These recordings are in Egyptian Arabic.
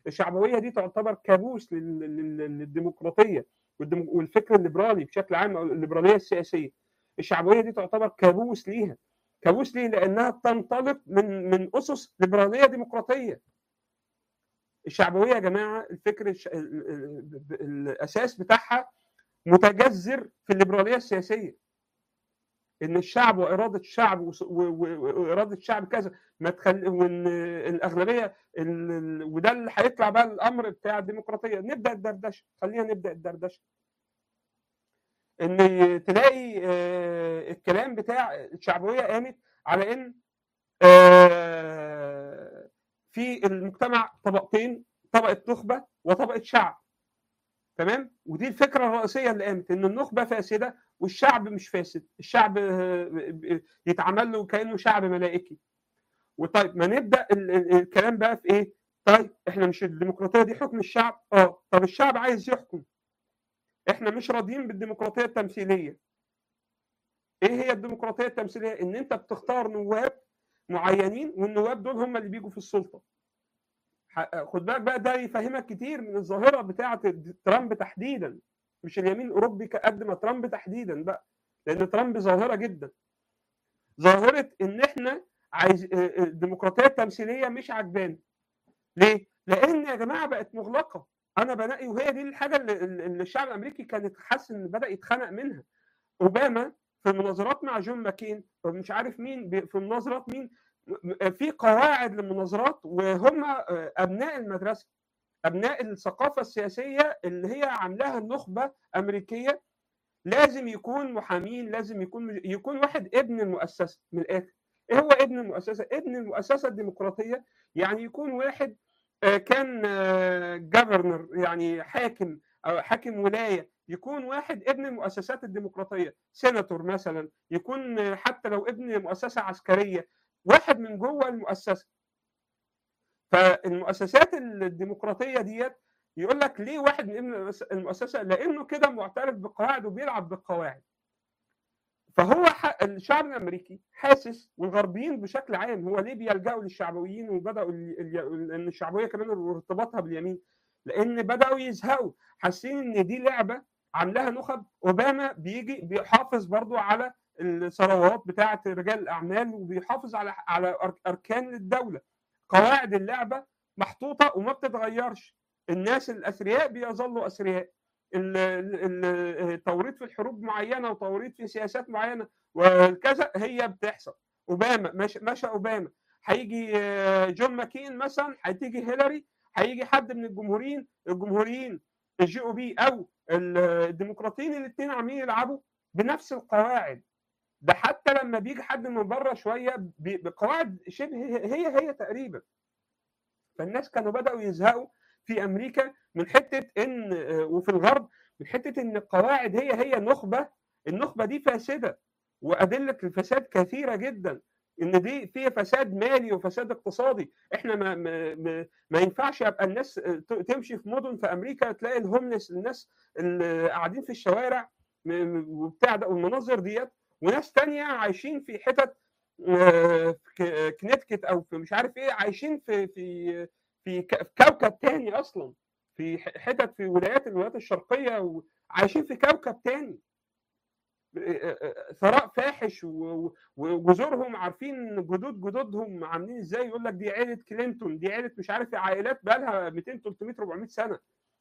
الشعبويه دي تعتبر كابوس للديمقراطيه والفكر الليبرالي بشكل عام او الليبراليه السياسيه الشعبويه دي تعتبر كابوس ليها كابوس ليه؟ لانها تنطلق من من اسس ليبراليه ديمقراطيه الشعبويه يا جماعه الفكر الش... الاساس بتاعها متجذر في الليبراليه السياسيه ان الشعب واراده الشعب واراده الشعب كذا ما تخلي وان الاغلبيه ال... وده اللي هيطلع بقى الامر بتاع الديمقراطيه نبدا الدردشه خلينا نبدا الدردشه ان تلاقي الكلام بتاع الشعبويه قامت على ان في المجتمع طبقتين طبقه نخبه وطبقه شعب تمام ودي الفكره الرئيسيه اللي قامت ان النخبه فاسده والشعب مش فاسد الشعب يتعمل له كانه شعب ملائكي وطيب ما نبدا الكلام بقى في ايه طيب احنا مش الديمقراطيه دي حكم الشعب اه طب الشعب عايز يحكم احنا مش راضيين بالديمقراطيه التمثيليه ايه هي الديمقراطيه التمثيليه ان انت بتختار نواب معينين والنواب دول هم اللي بيجوا في السلطه خد بالك بقى ده يفهمك كتير من الظاهره بتاعه ترامب تحديدا مش اليمين الاوروبي قد ما ترامب تحديدا بقى لان ترامب ظاهره جدا ظاهره ان احنا عايز الديمقراطيه التمثيليه مش عجباني ليه؟ لان يا جماعه بقت مغلقه انا بنقي وهي دي الحاجه اللي, اللي الشعب الامريكي كانت حاسس ان بدا يتخنق منها اوباما في المناظرات مع جون ماكين مش عارف مين في مناظرات مين في قواعد للمناظرات وهم ابناء المدرسه ابناء الثقافه السياسيه اللي هي عاملاها النخبه امريكيه لازم يكون محامين لازم يكون يكون واحد ابن المؤسسه من الاخر ايه هو ابن المؤسسه ابن المؤسسه الديمقراطيه يعني يكون واحد كان جفرنر يعني حاكم او حاكم ولايه يكون واحد ابن المؤسسات الديمقراطيه سيناتور مثلا يكون حتى لو ابن مؤسسه عسكريه واحد من جوه المؤسسه فالمؤسسات الديمقراطيه ديت يقول لك ليه واحد من ابن المؤسسه لانه كده معترف بقواعد وبيلعب بالقواعد فهو الشعب الامريكي حاسس والغربيين بشكل عام هو ليه بيلجأوا للشعبويين وبداوا ان الشعبويه كمان ارتباطها باليمين لان بداوا يزهقوا حاسين ان دي لعبه عاملاها نخب اوباما بيجي بيحافظ برضو على الثروات بتاعه رجال الاعمال وبيحافظ على على اركان الدوله قواعد اللعبه محطوطه وما بتتغيرش الناس الاثرياء بيظلوا اثرياء التوريط في الحروب معينه وتوريط في سياسات معينه وكذا هي بتحصل اوباما مشى مشى اوباما هيجي جون ماكين مثلا هتيجي هيلاري هيجي حد من الجمهوريين الجمهوريين الجي او بي او الديمقراطيين الاثنين عاملين يلعبوا بنفس القواعد ده حتى لما بيجي حد من بره شويه بقواعد شبه هي هي تقريبا فالناس كانوا بداوا يزهقوا في امريكا من حته ان وفي الغرب من حته ان القواعد هي هي نخبه النخبه دي فاسده وادله الفساد كثيره جدا ان دي فيها فساد مالي وفساد اقتصادي احنا ما ما, ما ينفعش يبقى الناس تمشي في مدن في امريكا تلاقي الهوملس الناس اللي قاعدين في الشوارع وبتاع ده والمناظر ديت وناس تانية عايشين في حتت في كنتكت او في مش عارف ايه عايشين في في في كوكب تاني اصلا في حتت في ولايات الولايات الشرقيه وعايشين في كوكب تاني ثراء فاحش وجذورهم عارفين جدود جدودهم عاملين ازاي يقول لك دي عيله كلينتون دي عيله مش عارف عائلات بقى لها 200 300 400 سنه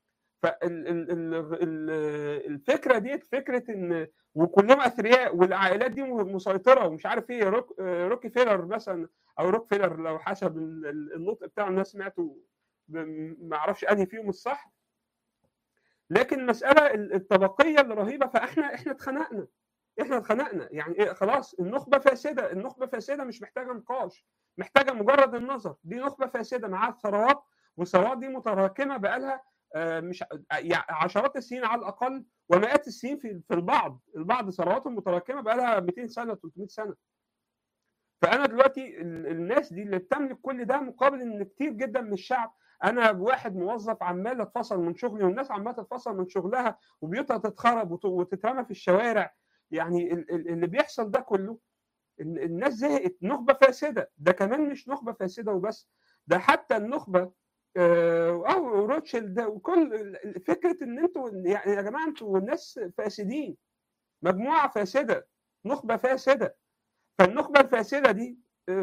فالفكره ديت فكره ان وكلهم اثرياء والعائلات دي مسيطره ومش عارف ايه روك روكي فيلر مثلا او روك فيلر لو حسب النطق بتاعه الناس سمعته ما اعرفش انهي فيهم الصح لكن المساله الطبقيه اللي رهيبه فاحنا احنا اتخنقنا احنا اتخنقنا يعني إيه خلاص النخبه فاسده النخبه فاسده مش محتاجه نقاش محتاجه مجرد النظر دي نخبه فاسده معاها ثروات والثروات دي متراكمه بقالها مش عشرات السنين على الاقل ومئات السنين في في البعض البعض ثرواتهم متراكمه بقى لها 200 سنه 300 سنه فانا دلوقتي الناس دي اللي بتملك كل ده مقابل ان كتير جدا من الشعب انا واحد موظف عمال اتفصل من شغلي والناس عماله تتفصل من شغلها وبيوتها تتخرب وتترمى في الشوارع يعني اللي بيحصل ده كله الناس زهقت نخبه فاسده ده كمان مش نخبه فاسده وبس ده حتى النخبه اه روتشيلد وكل فكره ان انتوا يعني يا جماعه انتوا ناس فاسدين مجموعه فاسده نخبه فاسده فالنخبه الفاسده دي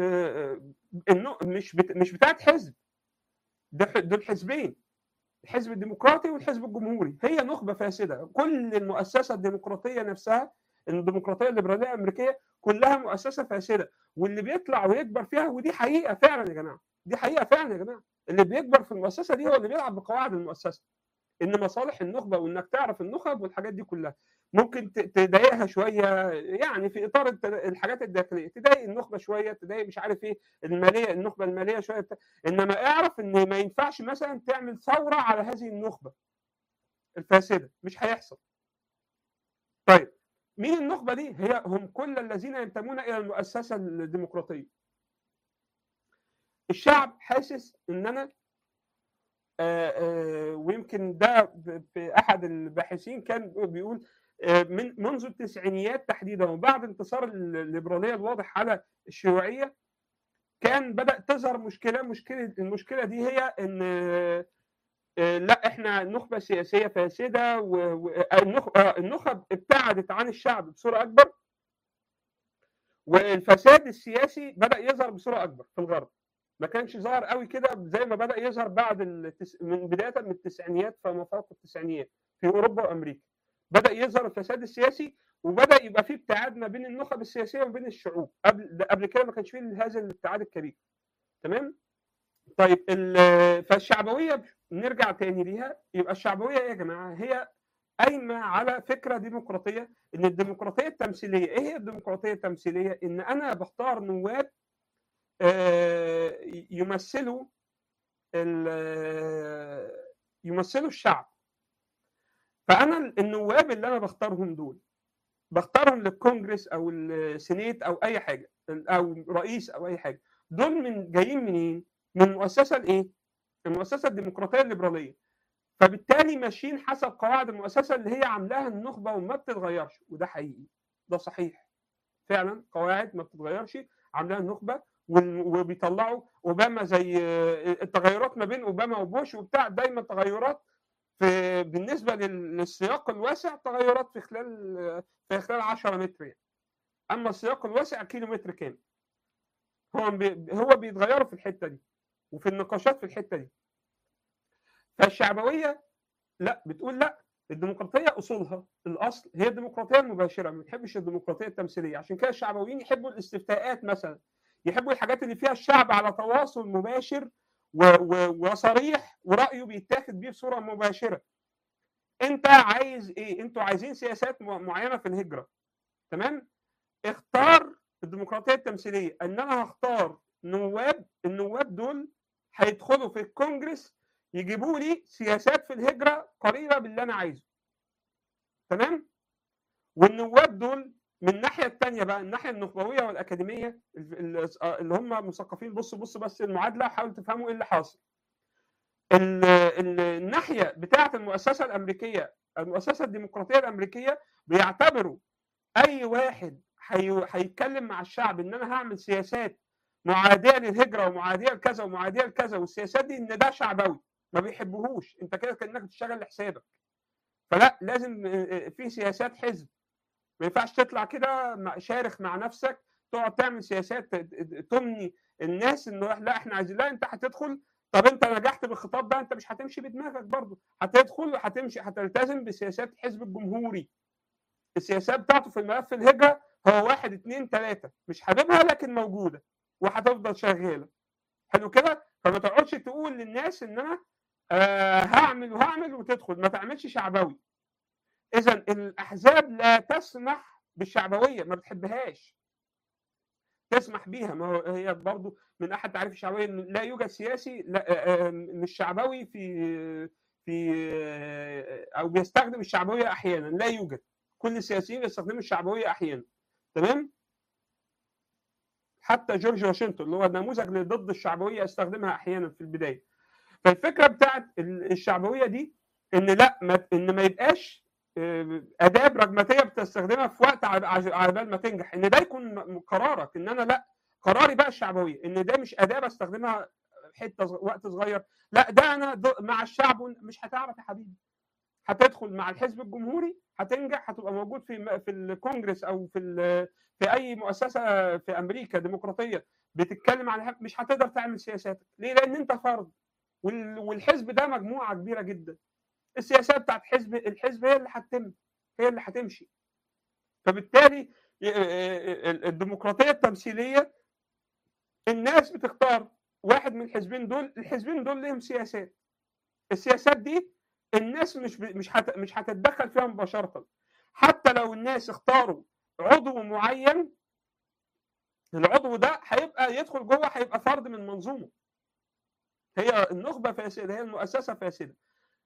مش مش بتاعت حزب دول حزبين الحزب الديمقراطي والحزب الجمهوري هي نخبه فاسده كل المؤسسه الديمقراطيه نفسها الديمقراطيه الليبراليه الامريكيه كلها مؤسسه فاسده واللي بيطلع ويكبر فيها ودي حقيقه فعلا يا جماعه دي حقيقه فعلا يا جماعه اللي بيكبر في المؤسسه دي هو اللي بيلعب بقواعد المؤسسه ان مصالح النخبه وانك تعرف النخب والحاجات دي كلها ممكن تضايقها شويه يعني في اطار الحاجات الداخليه تضايق النخبه شويه تضايق مش عارف ايه الماليه النخبه الماليه شويه انما اعرف ان ما ينفعش مثلا تعمل ثوره على هذه النخبه الفاسده مش هيحصل طيب مين النخبه دي هي هم كل الذين ينتمون الى المؤسسه الديمقراطيه الشعب حاسس ان انا آآ آآ ويمكن ده في احد الباحثين كان بيقول من منذ التسعينيات تحديدا وبعد انتصار الليبراليه الواضح على الشيوعيه كان بدا تظهر مشكله مشكله المشكله دي هي ان لا احنا نخبه سياسيه فاسده والنخب ابتعدت عن الشعب بصوره اكبر والفساد السياسي بدا يظهر بصوره اكبر في الغرب ما كانش ظاهر قوي كده زي ما بدا يظهر بعد التس... من بدايه من التسعينيات فما فوق التسعينيات في اوروبا وامريكا بدا يظهر الفساد السياسي وبدا يبقى في ابتعاد ما بين النخب السياسيه وبين الشعوب قبل قبل كده ما كانش فيه هذا الابتعاد الكبير تمام طيب فالشعبويه نرجع تاني ليها يبقى الشعبويه يا جماعه هي قايمه على فكره ديمقراطيه ان الديمقراطيه التمثيليه ايه هي الديمقراطيه التمثيليه ان انا بختار نواب يمثلوا يمثلوا الشعب فانا النواب اللي انا بختارهم دول بختارهم للكونجرس او السينيت او اي حاجه او رئيس او اي حاجه دول من جايين منين؟ من المؤسسه الايه؟ المؤسسه الديمقراطيه الليبراليه فبالتالي ماشيين حسب قواعد المؤسسه اللي هي عاملاها النخبه وما بتتغيرش وده حقيقي ده صحيح فعلا قواعد ما بتتغيرش عاملاها النخبه وبيطلعوا اوباما زي التغيرات ما بين اوباما وبوش وبتاع دايما تغيرات في بالنسبه للسياق الواسع تغيرات في خلال في خلال 10 متر يعني. اما السياق الواسع كيلو متر كامل هو بي هو بيتغيروا في الحته دي وفي النقاشات في الحته دي فالشعبويه لا بتقول لا الديمقراطيه اصولها الاصل هي الديمقراطيه المباشره ما بتحبش الديمقراطيه التمثيليه عشان كده الشعبويين يحبوا الاستفتاءات مثلا يحبوا الحاجات اللي فيها الشعب على تواصل مباشر و و وصريح ورايه بيتاخد بيه بصوره مباشره انت عايز ايه انتوا عايزين سياسات معينه في الهجره تمام اختار الديمقراطيه التمثيليه ان انا هختار نواب النواب دول هيدخلوا في الكونجرس يجيبوا لي سياسات في الهجره قريبه باللي انا عايزه تمام والنواب دول من الناحيه الثانيه بقى الناحيه النخبويه والاكاديميه اللي هم مثقفين بصوا بصوا بس المعادله حاولوا تفهموا ايه اللي حاصل الناحيه بتاعه المؤسسه الامريكيه المؤسسه الديمقراطيه الامريكيه بيعتبروا اي واحد هيتكلم مع الشعب ان انا هعمل سياسات معاديه للهجره ومعاديه لكذا ومعاديه لكذا والسياسات دي ان ده شعبوي ما بيحبوهوش انت كده كانك بتشتغل لحسابك فلا لازم في سياسات حزب ما ينفعش تطلع كده شارخ مع نفسك تقعد تعمل سياسات تمني الناس انه لا احنا عايزين لا انت هتدخل طب انت نجحت بالخطاب ده انت مش هتمشي بدماغك برضه هتدخل هتمشي هتلتزم بسياسات الحزب الجمهوري السياسات بتاعته في الملف الهجره هو واحد اثنين ثلاثه مش حاببها لكن موجوده وهتفضل شغاله حلو كده فما تقعدش تقول للناس ان انا آه هعمل وهعمل وتدخل ما تعملش شعبوي اذا الاحزاب لا تسمح بالشعبويه ما بتحبهاش تسمح بيها ما هو هي برضه من احد تعريف الشعبويه ان لا يوجد سياسي لا مش شعبوي في في او بيستخدم الشعبويه احيانا لا يوجد كل السياسيين يستخدموا الشعبويه احيانا تمام حتى جورج واشنطن اللي هو النموذج اللي ضد الشعبويه استخدمها احيانا في البدايه فالفكره بتاعت الشعبويه دي ان لا ما ان ما يبقاش اداه براجماتيه بتستخدمها في وقت على بال ما تنجح ان ده يكون قرارك ان انا لا قراري بقى الشعبويه ان ده مش اداه بستخدمها حته صغ- وقت صغير لا ده انا ض- مع الشعب ون- مش هتعرف يا حبيبي هتدخل مع الحزب الجمهوري هتنجح هتبقى موجود في م- في الكونجرس او في ال- في اي مؤسسه في امريكا ديمقراطيه بتتكلم عن الحق، مش هتقدر تعمل سياساتك ليه لان انت فرد وال- والحزب ده مجموعه كبيره جدا السياسات بتاعت حزب الحزب هي اللي هتتم هي اللي هتمشي فبالتالي ال- الديمقراطيه التمثيليه الناس بتختار واحد من الحزبين دول الحزبين دول لهم سياسات السياسات دي الناس مش ب- مش هت- مش هتتدخل فيها مباشره حتى لو الناس اختاروا عضو معين العضو ده هيبقى يدخل جوه هيبقى فرد من منظومه هي النخبه فاسده هي المؤسسه فاسده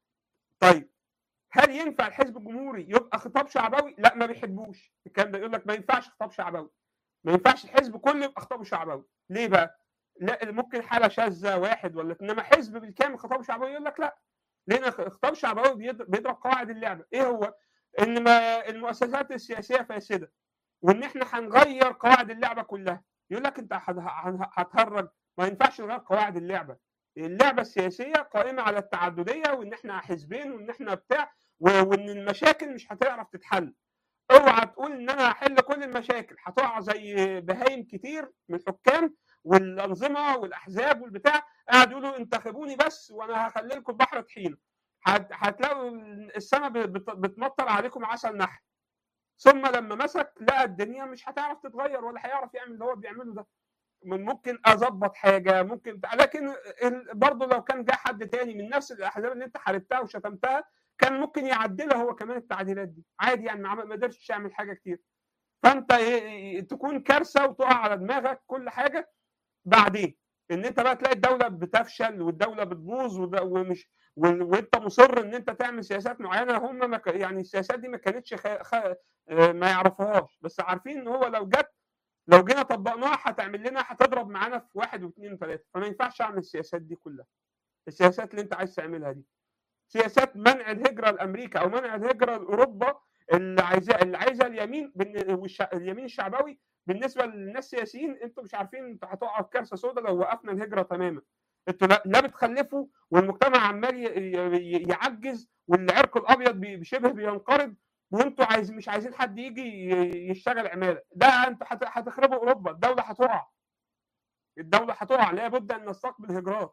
طيب هل ينفع الحزب الجمهوري يبقى خطاب شعبوي؟ لا ما بيحبوش الكلام ده يقول لك ما ينفعش خطاب شعبوي ما ينفعش الحزب كله يبقى خطابه شعبوي ليه بقى؟ لا ممكن حاله شاذه واحد ولا انما حزب بالكامل خطاب شعبوي يقول لك لا لان خطاب شعبوي بيض- بيضرب قواعد اللعبه ايه هو؟ ان ما المؤسسات السياسيه فاسده وان احنا هنغير قواعد اللعبه كلها يقول لك انت هت- هت- هتهرج ما ينفعش نغير قواعد اللعبه اللعبه السياسيه قائمه على التعدديه وان احنا حزبين وان احنا بتاع و- وان المشاكل مش هتعرف تتحل اوعى تقول ان انا هحل كل المشاكل هتقع زي بهايم كتير من الحكام والانظمه والاحزاب والبتاع قاعد يقولوا انتخبوني بس وانا هخلي لكم البحر طحينه هت- هتلاقوا السماء بت- بتمطر عليكم عسل نحل ثم لما مسك لقى الدنيا مش هتعرف تتغير ولا هيعرف يعمل اللي هو بيعمله ده من ممكن اظبط حاجه ممكن لكن ال- برضه لو كان جه حد تاني من نفس الاحزاب اللي انت حاربتها وشتمتها كان ممكن يعدلها هو كمان التعديلات دي عادي يعني ما عمل- ما قدرتش يعمل حاجه كتير فانت ي- ي- تكون كارثه وتقع على دماغك كل حاجه بعدين ان انت بقى تلاقي الدوله بتفشل والدوله بتبوظ وده- ومش و- وانت مصر ان انت تعمل سياسات معينه هم ما ك- يعني السياسات دي ما كانتش خ... خ... آه، ما يعرفوهاش بس عارفين ان هو لو جت لو جينا طبقناها هتعمل لنا هتضرب معانا في واحد واثنين وثلاثه فما ينفعش اعمل السياسات دي كلها السياسات اللي انت عايز تعملها دي سياسات منع الهجره لامريكا او منع الهجره لاوروبا اللي عايزاه اللي عايزه اليمين بالن- والش... اليمين الشعبوي بالنسبه للناس السياسيين انتوا مش عارفين انتوا هتقعوا في كارثه سوداء لو وقفنا الهجره تماما انتوا لا, لا بتخلفوا والمجتمع عمال ي- ي- يعجز والعرق الابيض بي- شبه بينقرض وانتوا عايز مش عايزين حد يجي ي- يشتغل عماله ده انتوا هت- هتخربوا اوروبا الدوله هتقع الدوله هتقع لابد ان نستقبل هجرات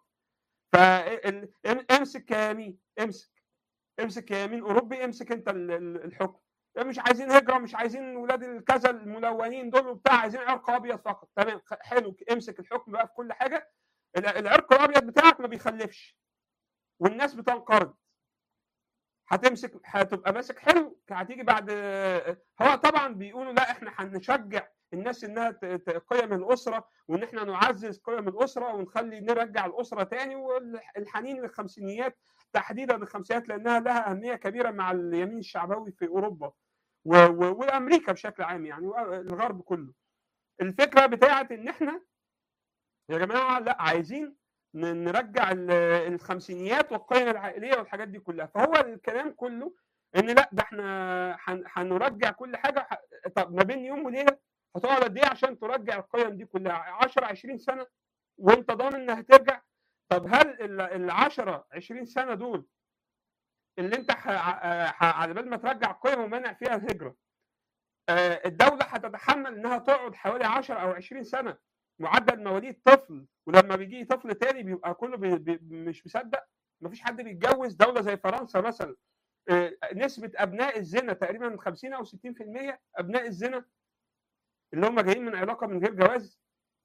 فامسك يا يمين امسك امسك يا يمين اوروبي امسك انت ال- ال- الحكم مش عايزين هجره مش عايزين ولاد الكذا الملونين دول وبتاع عايزين عرق ابيض فقط تمام خ- حلو امسك الحكم بقى في كل حاجه ال- العرق الابيض بتاعك ما بيخلفش والناس بتنقرض هتمسك هتبقى ماسك حلو هتيجي بعد هو طبعا بيقولوا لا احنا هنشجع الناس انها ت- ت- قيم الاسره وان احنا نعزز قيم الاسره ونخلي نرجع الاسره تاني والحنين للخمسينيات تحديدا الخمسينيات لانها لها اهميه كبيره مع اليمين الشعبوي في اوروبا و- و- وامريكا بشكل عام يعني والغرب كله الفكره بتاعت ان احنا يا جماعه لا عايزين ن- نرجع ال- الخمسينيات والقيم العائليه والحاجات دي كلها فهو الكلام كله ان لا ده احنا هن- هنرجع كل حاجه ح- طب ما بين يوم وليله هتقعد قد ايه عشان ترجع القيم دي كلها 10 20 سنه وانت ضامن انها هترجع طب هل ال- ال 10 20 سنه دول اللي انت ح- ح- على بال ما ترجع القيم ومنع فيها الهجره آه، الدوله هتتحمل انها تقعد حوالي 10 او 20 سنه معدل مواليد طفل ولما بيجي طفل تاني بيبقى كله بي بي مش مصدق مفيش حد بيتجوز دوله زي فرنسا مثلا آه، نسبه ابناء الزنا تقريبا 50 او 60% ابناء الزنا اللي هم جايين من علاقه من غير جواز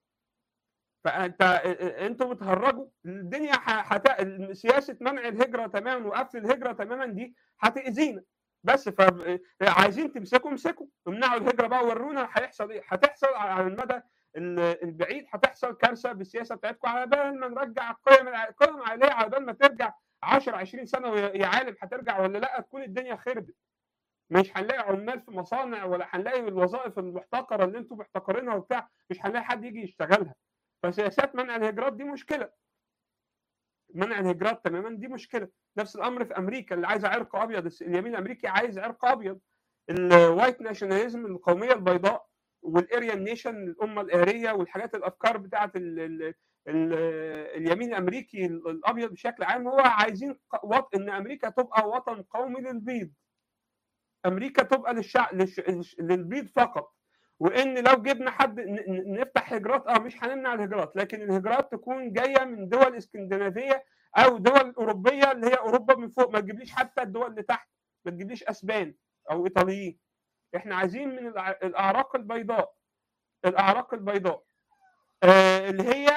فانت انتوا بتهرجوا الدنيا ح- حت... سياسه منع الهجره تماما وقفل الهجره تماما دي هتاذينا بس فعايزين تمسكوا امسكوا امنعوا الهجره بقى ورونا هيحصل ايه هتحصل على المدى ال- البعيد هتحصل كارثه بالسياسه بتاعتكم على بال ما نرجع القيم الع- القيم العائليه على بال ما ترجع 10 20 سنه ويا يا عالم هترجع ولا لا تكون الدنيا خربت مش هنلاقي عمال في مصانع ولا هنلاقي الوظائف المحتقره اللي انتم محتقرينها وبتاع مش هنلاقي حد يجي يشتغلها فسياسات منع الهجرات دي مشكله منع الهجرات تماما دي مشكله نفس الامر في امريكا اللي عايز عرق ابيض الس- اليمين الامريكي عايز عرق ابيض الوايت ناشوناليزم القوميه البيضاء والاريان نيشن الامه الاريه والحاجات الافكار بتاعت ال- ال- اليمين الامريكي الابيض بشكل عام هو عايزين ان امريكا تبقى وطن قومي للبيض امريكا تبقى للشعب للبيض فقط وان لو جبنا حد نفتح هجرات اه مش هنمنع الهجرات لكن الهجرات تكون جايه من دول اسكندنافيه او دول اوروبيه اللي هي اوروبا من فوق ما تجيبليش حتى الدول اللي تحت ما تجيبليش اسبان او ايطاليين احنا عايزين من الاعراق البيضاء الاعراق البيضاء آه اللي هي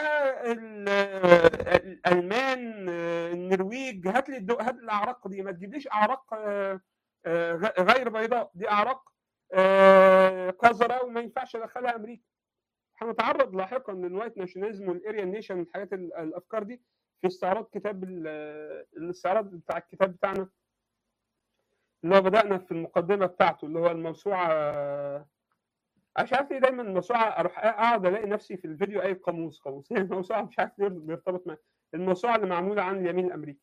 الالمان النرويج هات لي هات الاعراق دي ما تجيبليش اعراق آه غير بيضاء دي اعراق قذره وما ينفعش ادخلها امريكا هنتعرض لاحقا للوايت ناشوناليزم والاريان نيشن والحاجات الافكار دي في استعراض كتاب الاستعراض بتاع الكتاب بتاعنا اللي هو بدانا في المقدمه بتاعته اللي هو الموسوعه مش عارف ليه دايما الموسوعه اروح اقعد الاقي نفسي في الفيديو اي قاموس قاموس هي الموسوعه مش عارف ليه بيرتبط معايا الموسوعه اللي معموله عن اليمين الامريكي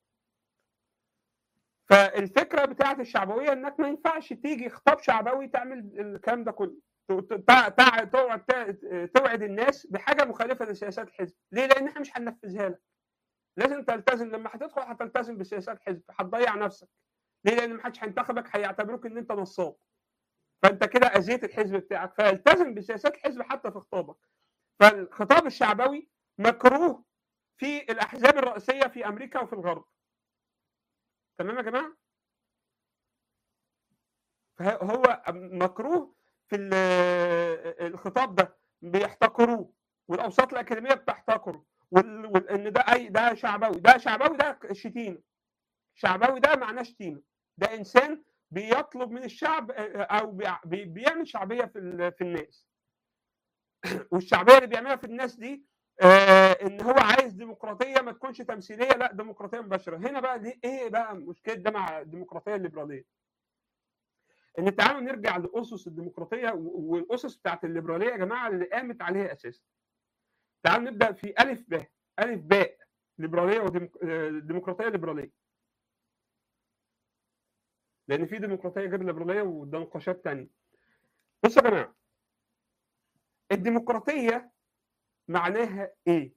فالفكره بتاعت الشعبويه انك ما ينفعش تيجي خطاب شعبوي تعمل الكلام ده كله توعد توعد الناس بحاجه مخالفه لسياسات الحزب ليه لان احنا مش هننفذها لك لازم تلتزم لما هتدخل هتلتزم بسياسات الحزب هتضيع نفسك ليه لان ما حدش هينتخبك هيعتبروك ان انت نصاب فانت كده اذيت الحزب بتاعك فالتزم بسياسات الحزب حتى في خطابك فالخطاب الشعبوي مكروه في الاحزاب الرئيسيه في امريكا وفي الغرب تمام يا جماعه فهو مكروه في الخطاب ده بيحتقروه والاوساط الاكاديميه بتحتقره وان ده اي ده شعبوي ده شعبوي ده شتيمه شعبوي ده معناه شتيمه ده انسان بيطلب من الشعب او بيعمل شعبيه في في الناس والشعبيه اللي بيعملها في الناس دي آه ان هو عايز ديمقراطيه ما تكونش تمثيليه لا ديمقراطيه مباشره هنا بقى دي ايه بقى مشكله ده مع الديمقراطيه الليبراليه ان تعالوا نرجع لاسس الديمقراطيه والاسس بتاعت الليبراليه يا جماعه اللي قامت عليها اساسا تعالوا نبدا في الف ب الف باء ليبراليه وديمقراطيه ليبراليه لان في ديمقراطيه غير ليبراليه وده نقاشات ثانيه بصوا يا جماعه الديمقراطيه معناها ايه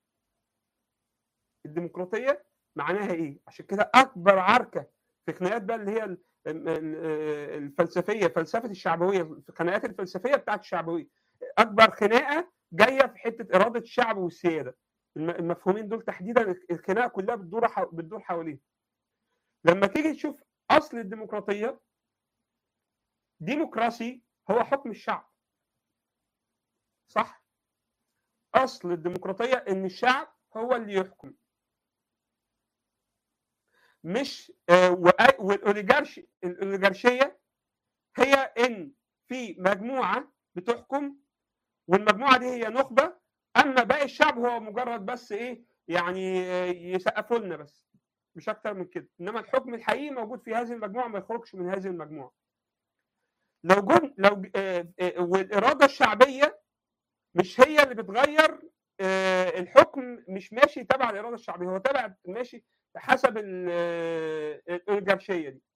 الديمقراطيه معناها ايه عشان كده اكبر عركه في خناقات بقى اللي هي الفلسفيه فلسفه الشعبويه الخناقات الفلسفيه بتاعت الشعبويه اكبر خناقه جايه في حته اراده الشعب والسياده المفهومين دول تحديدا الخناقه كلها بتدور بتدور حواليه لما تيجي تشوف اصل الديمقراطيه ديمقراسي هو حكم الشعب صح اصل الديمقراطيه ان الشعب هو اللي يحكم مش والاوليجارشي الاوليجارشيه هي ان في مجموعه بتحكم والمجموعه دي هي نخبه اما باقي الشعب هو مجرد بس ايه يعني يسقفوا لنا بس مش اكتر من كده انما الحكم الحقيقي موجود في هذه المجموعه ما يخرجش من هذه المجموعه لو جن لو والاراده الشعبيه مش هي اللي بتغير الحكم مش ماشي تبع الاراده الشعبيه هو تبع ماشي حسب الاوليجارشيه دي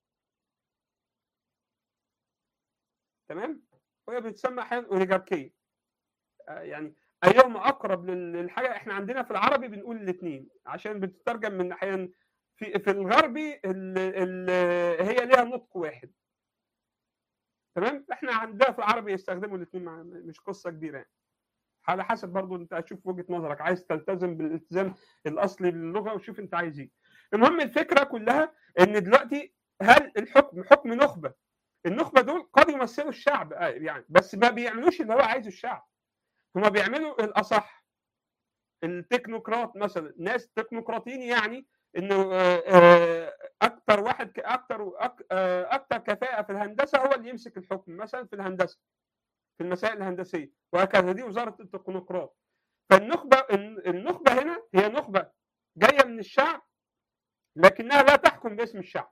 تمام وهي بتسمى احيانا اوليجاركيه يعني ايهما اقرب للحاجه احنا عندنا في العربي بنقول الاثنين عشان بتترجم من احيانا في في الغربي ال ال هي ليها نطق واحد تمام احنا عندنا في العربي يستخدموا الاثنين مش قصه كبيره يعني على حسب برضو انت هتشوف وجهه نظرك عايز تلتزم بالالتزام الاصلي للغه وشوف انت عايز ايه المهم الفكره كلها ان دلوقتي هل الحكم حكم نخبه النخبه دول قد يمثلوا الشعب يعني بس ما بيعملوش اللي هو عايزه الشعب هما بيعملوا الاصح التكنوقراط مثلا ناس تكنوقراطيين يعني انه اكتر واحد اكتر اكتر كفاءه في الهندسه هو اللي يمسك الحكم مثلا في الهندسه في المسائل الهندسيه وهكذا دي وزاره التكنوقراط فالنخبه النخبه هنا هي نخبه جايه من الشعب لكنها لا تحكم باسم الشعب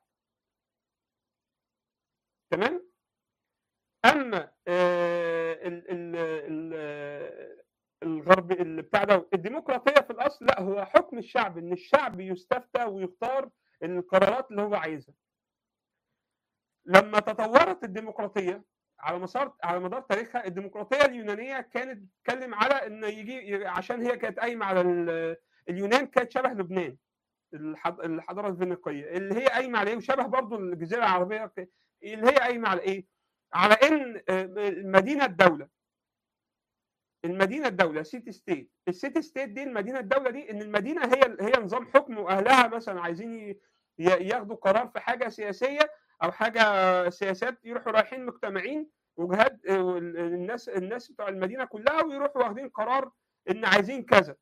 تمام اما ال ال ال الغرب اللي بتاع ده الديمقراطيه في الاصل لا هو حكم الشعب ان الشعب يستفتى ويختار القرارات اللي هو عايزها لما تطورت الديمقراطيه على مسار على مدار تاريخها الديمقراطيه اليونانيه كانت بتتكلم على ان يجي عشان هي كانت قايمه على ال- اليونان كانت شبه لبنان الحض- الحضاره الفينيقيه اللي هي قايمه على ايه وشبه برضو الجزيره العربيه ك- اللي هي قايمه على ايه؟ على ان آه، المدينه الدوله المدينه الدوله سيتي ستيت السيتي ستيت دي المدينه الدوله دي ان المدينه هي هي نظام حكم واهلها مثلا عايزين ي- ي- ياخدوا قرار في حاجه سياسيه او حاجه سياسات يروحوا رايحين مجتمعين وجهات آه، الناس الناس بتوع المدينه كلها ويروحوا واخدين قرار ان عايزين كذا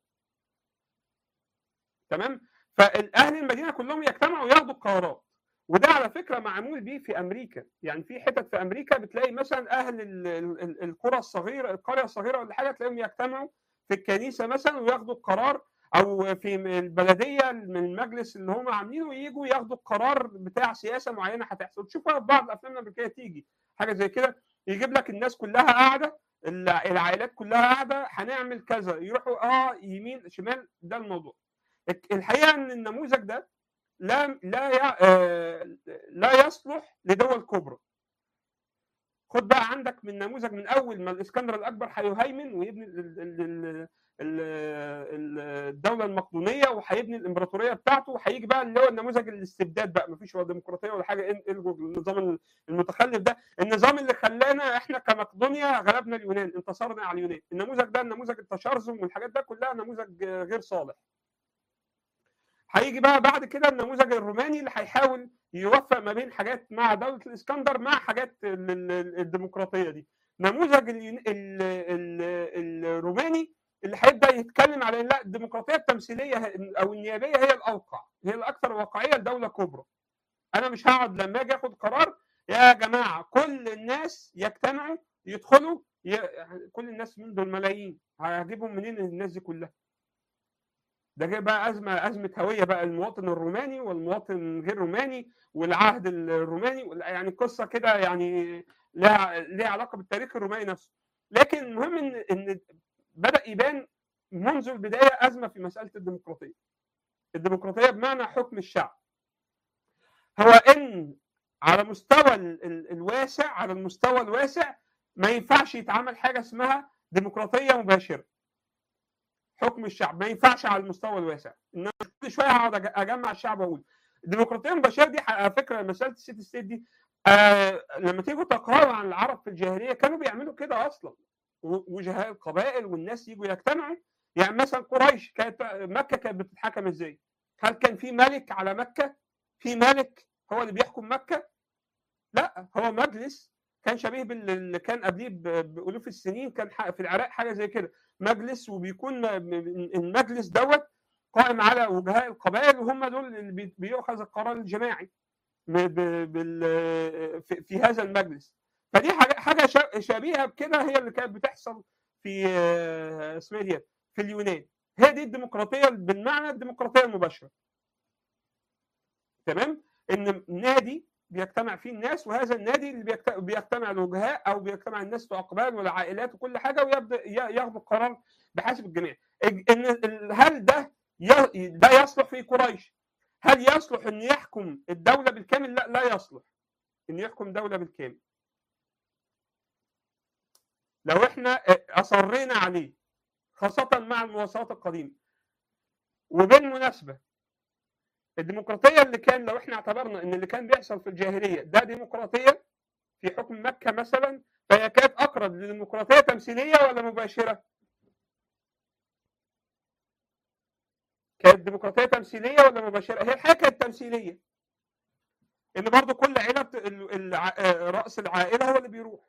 تمام فالاهل المدينه كلهم يجتمعوا وياخدوا القرارات وده على فكره معمول بيه في امريكا يعني في حتت في امريكا بتلاقي مثلا اهل ال- ال- ال- القرى الصغيره القريه الصغيره ولا حاجه تلاقيهم يجتمعوا في الكنيسه مثلا وياخدوا القرار او في البلديه من المجلس اللي هم عاملينه ويجوا ياخدوا القرار بتاع سياسه معينه هتحصل تشوفها في بعض الافلام الامريكيه تيجي حاجه زي كده يجيب لك الناس كلها قاعده الع- العائلات كلها قاعده هنعمل كذا يروحوا اه يمين شمال ده الموضوع الحقيقه ان النموذج ده لا لا ي- آه، لا يصلح لدول كبرى خد بقى عندك من نموذج من اول ما الاسكندر الاكبر هيهيمن ويبني ال- ال- ال- ال- ال- الدوله المقدونيه وهيبني الامبراطوريه بتاعته وهيجي بقى اللي هو النموذج الاستبداد بقى مفيش ولا ديمقراطيه ولا حاجه إن- الغوا النظام المتخلف ده النظام اللي خلانا احنا كمقدونيا غلبنا اليونان انتصرنا على اليونان النموذج ده النموذج التشرذم والحاجات ده كلها نموذج آه، غير صالح هيجي بقى بعد كده النموذج الروماني اللي هيحاول يوفق ما بين حاجات مع دوله الاسكندر مع حاجات ال- ال- الديمقراطيه دي نموذج اليون- ال- ال- الروماني اللي هيبدا يتكلم على إن لا الديمقراطيه التمثيليه ه- او النيابيه هي الاوقع هي الاكثر واقعيه لدوله كبرى انا مش هقعد لما اجي اخد قرار يا جماعه كل الناس يجتمعوا يدخلوا ي... كل الناس من دول ملايين هجيبهم منين الناس دي كلها ده جاي بقى ازمه ازمه هويه بقى المواطن الروماني والمواطن غير روماني والعهد الروماني وال- يعني قصه كده يعني لها لها علاقه بالتاريخ الروماني نفسه لكن المهم ان ان بدا يبان منذ البدايه ازمه في مساله الديمقراطيه الديمقراطيه بمعنى حكم الشعب هو ان على مستوى ال- ال- الواسع على المستوى الواسع ما ينفعش يتعمل حاجه اسمها ديمقراطيه مباشره حكم الشعب ما ينفعش على المستوى الواسع ان أنا كل شويه هقعد أج- اجمع الشعب واقول الديمقراطيه المباشره دي على فكره مساله السيتي ستيت دي آه لما تيجوا تقراوا عن العرب في الجاهليه كانوا بيعملوا كده اصلا و- وجهاء القبائل والناس يجوا يجتمعوا يعني مثلا قريش كانت مكه كانت بتتحكم ازاي؟ هل كان في ملك على مكه؟ في ملك هو اللي بيحكم مكه؟ لا هو مجلس كان شبيه باللي كان قبليه ب- بألوف السنين كان ح- في العراق حاجه زي كده مجلس وبيكون م- المجلس دوت قائم على وجهاء القبائل وهم دول اللي بي- بيؤخذ القرار الجماعي ب- ب- بال- في في هذا المجلس فدي حاجه حاجه شا- شبيهه بكده هي اللي كانت بتحصل في آه، اسمها دي في اليونان هي دي الديمقراطيه بالمعنى الديمقراطيه المباشره تمام ان نادي بيجتمع فيه الناس وهذا النادي اللي بيجت- بيجتمع الوجهاء او بيجتمع الناس بتوع اقبال والعائلات وكل حاجه ويبدا ي- ياخدوا القرار بحسب الجميع ان ال- هل ده ي- ده يصلح في قريش هل يصلح ان يحكم الدوله بالكامل لا لا يصلح ان يحكم دوله بالكامل لو احنا اصرينا عليه خاصه مع المواصفات القديمه وبالمناسبه الديمقراطيه اللي كان لو احنا اعتبرنا ان اللي كان بيحصل في الجاهليه ده ديمقراطيه في حكم مكه مثلا فهي كانت اقرب لديمقراطيه تمثيليه ولا مباشره؟ كانت ديمقراطيه تمثيليه ولا مباشره؟ هي الحقيقه كانت تمثيليه. ان برضو كل عيله بت... ال- الع- آه، راس العائله هو اللي بيروح.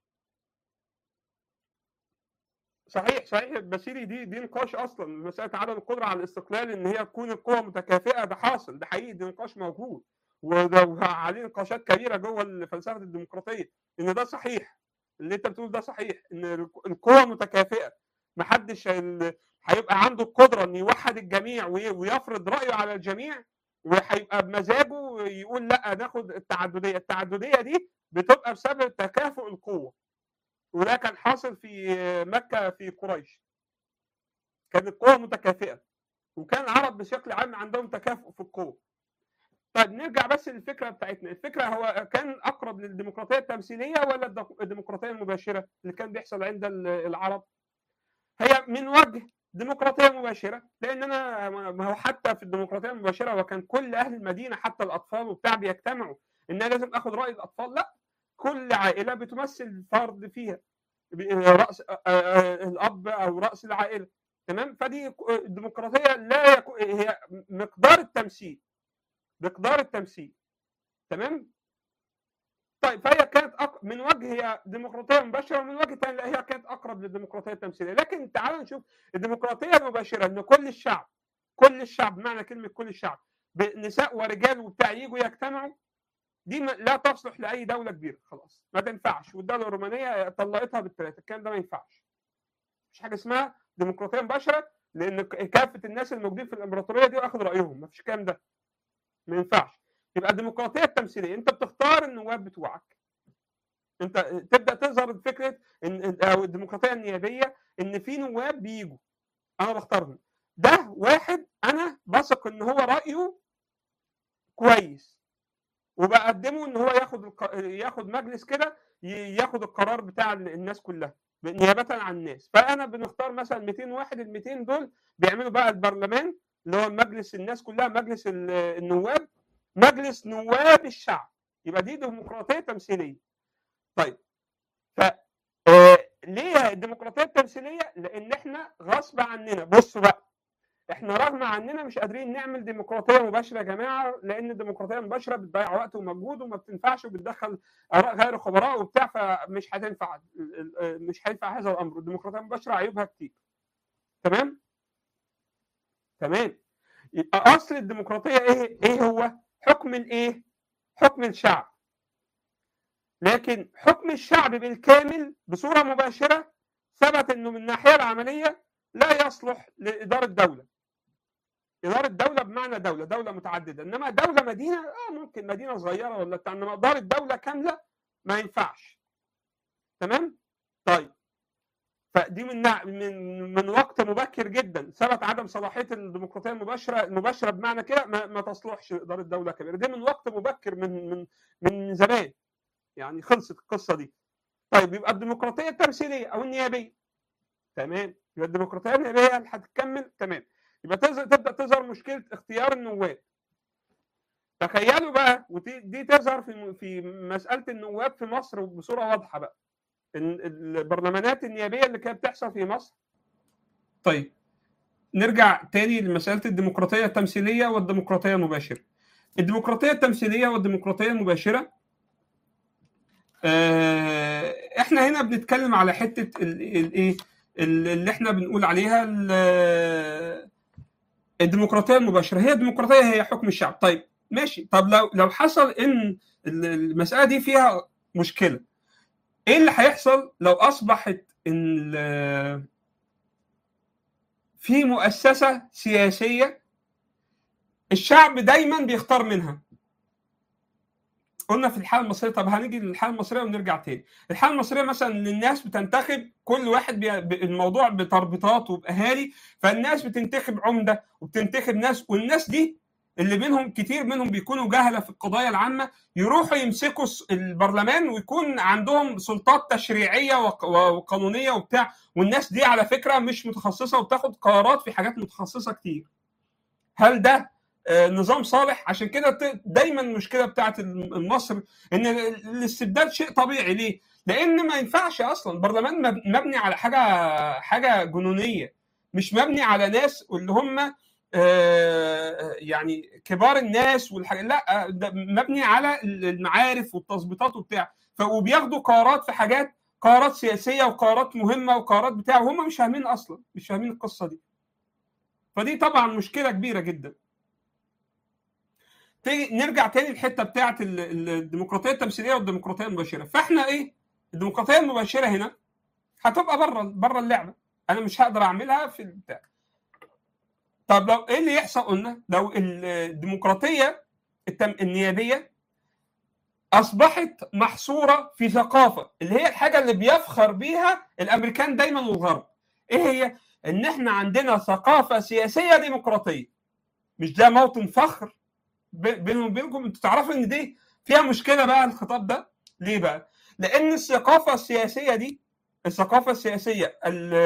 صحيح صحيح بسيري دي دي نقاش اصلا مساله عدم القدره على الاستقلال ان هي تكون القوى متكافئه ده حاصل ده حقيقي ده نقاش موجود وده عليه نقاشات كبيره جوه فلسفه الديمقراطيه ان ده صحيح اللي انت بتقول ده صحيح ان القوى متكافئه محدش هي- هيبقى عنده القدره ان يوحد الجميع وي- ويفرض رايه على الجميع وهيبقى بمزاجه يقول لا ناخد التعدديه التعدديه دي بتبقى بسبب تكافؤ القوه وده كان حاصل في مكه في قريش كانت القوى متكافئه وكان العرب بشكل عام عندهم تكافؤ في القوه طيب نرجع بس للفكره بتاعتنا الفكره هو كان اقرب للديمقراطيه التمثيليه ولا الديمقراطيه المباشره اللي كان بيحصل عند العرب هي من وجه ديمقراطيه مباشره لان انا ما هو حتى في الديمقراطيه المباشره وكان كل اهل المدينه حتى الاطفال وبتاع بيجتمعوا ان انا لازم اخد راي الاطفال لا كل عائله بتمثل فرد فيها راس الاب او راس العائله تمام فدي الديمقراطيه لا يكون هي مقدار التمثيل مقدار التمثيل تمام طيب فهي كانت أق... من وجه هي ديمقراطيه مباشره ومن وجه ثاني لا هي كانت اقرب للديمقراطيه التمثيليه لكن تعالوا نشوف الديمقراطيه المباشره ان كل الشعب كل الشعب معنى كلمه كل الشعب نساء ورجال وبتاع يجوا يجتمعوا دي لا تصلح لاي دوله كبيره خلاص ما تنفعش والدوله الرومانيه طلقتها بالثلاثه الكلام ده ما ينفعش مش حاجه اسمها ديمقراطيه مباشره لان كافه الناس الموجودين في الامبراطوريه دي واخد رايهم ما فيش الكلام ده ما ينفعش يبقى الديمقراطيه التمثيليه انت بتختار النواب بتوعك انت تبدا تظهر فكره ان او الديمقراطيه النيابيه ان في نواب بيجوا انا بختارهم ده واحد انا بثق ان هو رايه كويس وبقدمه ان هو ياخد الق... ياخد مجلس كده ياخد القرار بتاع الناس كلها نيابه عن الناس فانا بنختار مثلا 200 واحد ال 200 دول بيعملوا بقى البرلمان اللي هو مجلس الناس كلها مجلس النواب مجلس نواب الشعب يبقى دي ديمقراطيه تمثيليه طيب ف ليه الديمقراطيه التمثيليه لان احنا غصب عننا بصوا بقى احنا رغم عننا مش قادرين نعمل ديمقراطيه مباشره يا جماعه لان الديمقراطيه المباشره بتضيع وقت ومجهود وما بتنفعش وبتدخل اراء غير خبراء وبتاع فمش هتنفع مش هينفع هذا الامر الديمقراطيه المباشره عيوبها كتير تمام تمام يبقى اصل الديمقراطيه ايه ايه هو حكم الايه حكم الشعب لكن حكم الشعب بالكامل بصوره مباشره ثبت انه من الناحيه العمليه لا يصلح لاداره دوله اداره دوله بمعنى دوله دوله متعدده انما دوله مدينه اه ممكن مدينه صغيره ولا بتاع انما اداره دوله كامله ما ينفعش تمام طيب فدي من من من وقت مبكر جدا ثبت عدم صلاحيه الديمقراطيه المباشره المباشره بمعنى كده ما, ما تصلحش اداره دوله كبيره دي من وقت مبكر من من من زمان يعني خلصت القصه دي طيب يبقى الديمقراطيه التمثيليه او النيابيه تمام يبقى الديمقراطيه النيابيه اللي هتكمل تمام يبقى تبدا تظهر مشكله اختيار النواب تخيلوا بقى ودي تظهر في في مساله النواب في مصر بصوره واضحه بقى البرلمانات النيابيه اللي كانت بتحصل في مصر طيب نرجع تاني لمساله الديمقراطيه التمثيليه والديمقراطيه المباشره الديمقراطيه التمثيليه والديمقراطيه المباشره احنا هنا بنتكلم على حته الايه اللي احنا بنقول عليها الديمقراطيه المباشره هي الديمقراطيه هي حكم الشعب طيب ماشي طب لو لو حصل ان المساله دي فيها مشكله ايه اللي هيحصل لو اصبحت ان في مؤسسه سياسيه الشعب دايما بيختار منها قلنا في الحاله المصريه طب هنيجي للحاله المصريه ونرجع تاني الحاله المصريه مثلا ان الناس بتنتخب كل واحد بي... الموضوع بتربيطات وباهالي فالناس بتنتخب عمده وبتنتخب ناس والناس دي اللي منهم كتير منهم بيكونوا جهله في القضايا العامه يروحوا يمسكوا البرلمان ويكون عندهم سلطات تشريعيه وقانونيه وبتاع والناس دي على فكره مش متخصصه وبتاخد قرارات في حاجات متخصصه كتير هل ده نظام صالح عشان كده دايما المشكله بتاعت مصر ان الاستبداد شيء طبيعي ليه؟ لان ما ينفعش اصلا البرلمان مبني على حاجه حاجه جنونيه مش مبني على ناس اللي هم يعني كبار الناس والحاجات لا ده مبني على المعارف والتظبيطات وبتاع وبياخدوا قرارات في حاجات قرارات سياسيه وقرارات مهمه وقرارات بتاع وهم مش فاهمين اصلا مش فاهمين القصه دي فدي طبعا مشكله كبيره جدا تيجي نرجع تاني الحته بتاعه الديمقراطيه التمثيليه والديمقراطيه المباشره فاحنا ايه الديمقراطيه المباشره هنا هتبقى بره بره اللعبه انا مش هقدر اعملها في البتاع طب لو ايه اللي يحصل قلنا لو الديمقراطيه التم... النيابيه اصبحت محصوره في ثقافه اللي هي الحاجه اللي بيفخر بيها الامريكان دايما والغرب ايه هي ان احنا عندنا ثقافه سياسيه ديمقراطيه مش ده موطن فخر بينهم وبينكم انتوا تعرفوا ان دي فيها مشكله بقى الخطاب ده ليه بقى؟ لان الثقافه السياسيه دي الثقافه السياسيه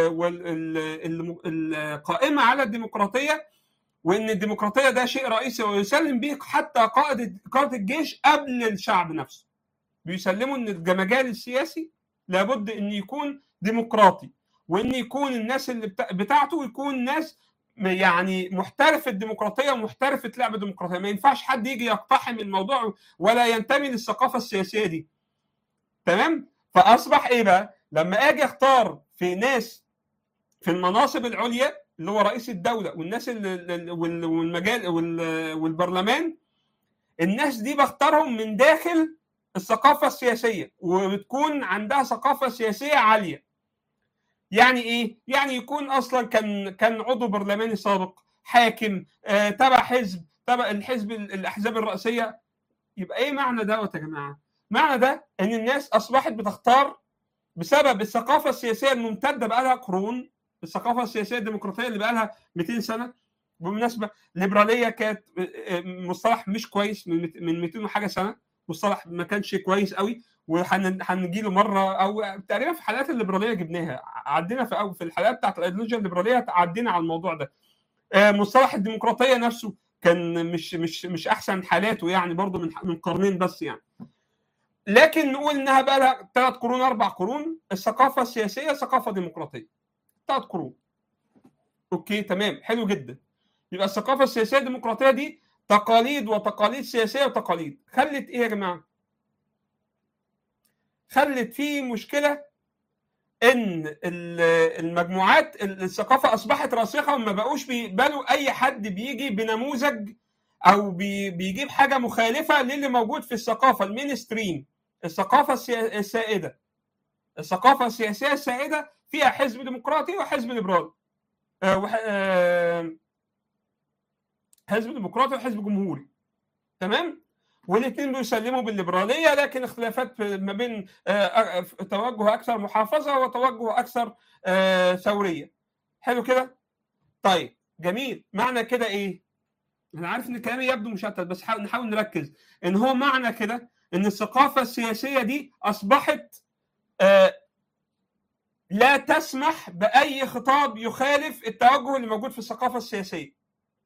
القائمه على الديمقراطيه وان الديمقراطيه ده شيء رئيسي ويسلم به حتى قائد قائد الجيش قبل الشعب نفسه بيسلموا ان المجال السياسي لابد ان يكون ديمقراطي وان يكون الناس اللي بتاعته يكون ناس يعني محترف الديمقراطيه ومحترفه لعب الديمقراطيه ما ينفعش حد يجي يقتحم الموضوع ولا ينتمي للثقافه السياسيه دي تمام فاصبح ايه بقى لما اجي اختار في ناس في المناصب العليا اللي هو رئيس الدوله والناس اللي والمجال والبرلمان الناس دي بختارهم من داخل الثقافه السياسيه وبتكون عندها ثقافه سياسيه عاليه يعني ايه يعني يكون اصلا كان كان عضو برلماني سابق حاكم آه تبع حزب تبع الحزب الاحزاب الرئيسيه يبقى ايه معنى دوت يا جماعه معنى ده ان الناس اصبحت بتختار بسبب الثقافه السياسيه الممتده بقى لها قرون الثقافه السياسيه الديمقراطيه اللي بقى لها 200 سنه بالمناسبه الليبراليه كانت مصطلح مش كويس من 200 وحاجه سنه مصطلح ما كانش كويس قوي وهنجي له مره او تقريبا في حلقات الليبراليه جبناها عدينا في أو في الحلقات بتاعت الايديولوجيا الليبراليه عدينا على الموضوع ده مصطلح الديمقراطيه نفسه كان مش مش مش احسن حالاته يعني برضه من من قرنين بس يعني لكن نقول انها بقى لها ثلاث قرون اربع قرون الثقافه السياسيه ثقافه ديمقراطيه ثلاث قرون اوكي تمام حلو جدا يبقى الثقافه السياسيه الديمقراطيه دي تقاليد وتقاليد سياسيه وتقاليد خلت ايه يا جماعه خلت في مشكله ان المجموعات الثقافه اصبحت راسخه وما بقوش بيقبلوا اي حد بيجي بنموذج او بيجيب حاجه مخالفه للي موجود في الثقافه المينستريم الثقافه السائده الثقافه السياسيه السائده فيها حزب ديمقراطي وحزب ليبرالي حزب ديمقراطي وحزب جمهوري تمام والاثنين بيسلموا بالليبراليه لكن اختلافات ما بين توجه اكثر محافظه وتوجه اكثر ثوريه حلو كده طيب جميل معنى كده ايه انا عارف ان كلامي يبدو مشتت بس نحاول نركز ان هو معنى كده ان الثقافه السياسيه دي اصبحت لا تسمح باي خطاب يخالف التوجه اللي موجود في الثقافه السياسيه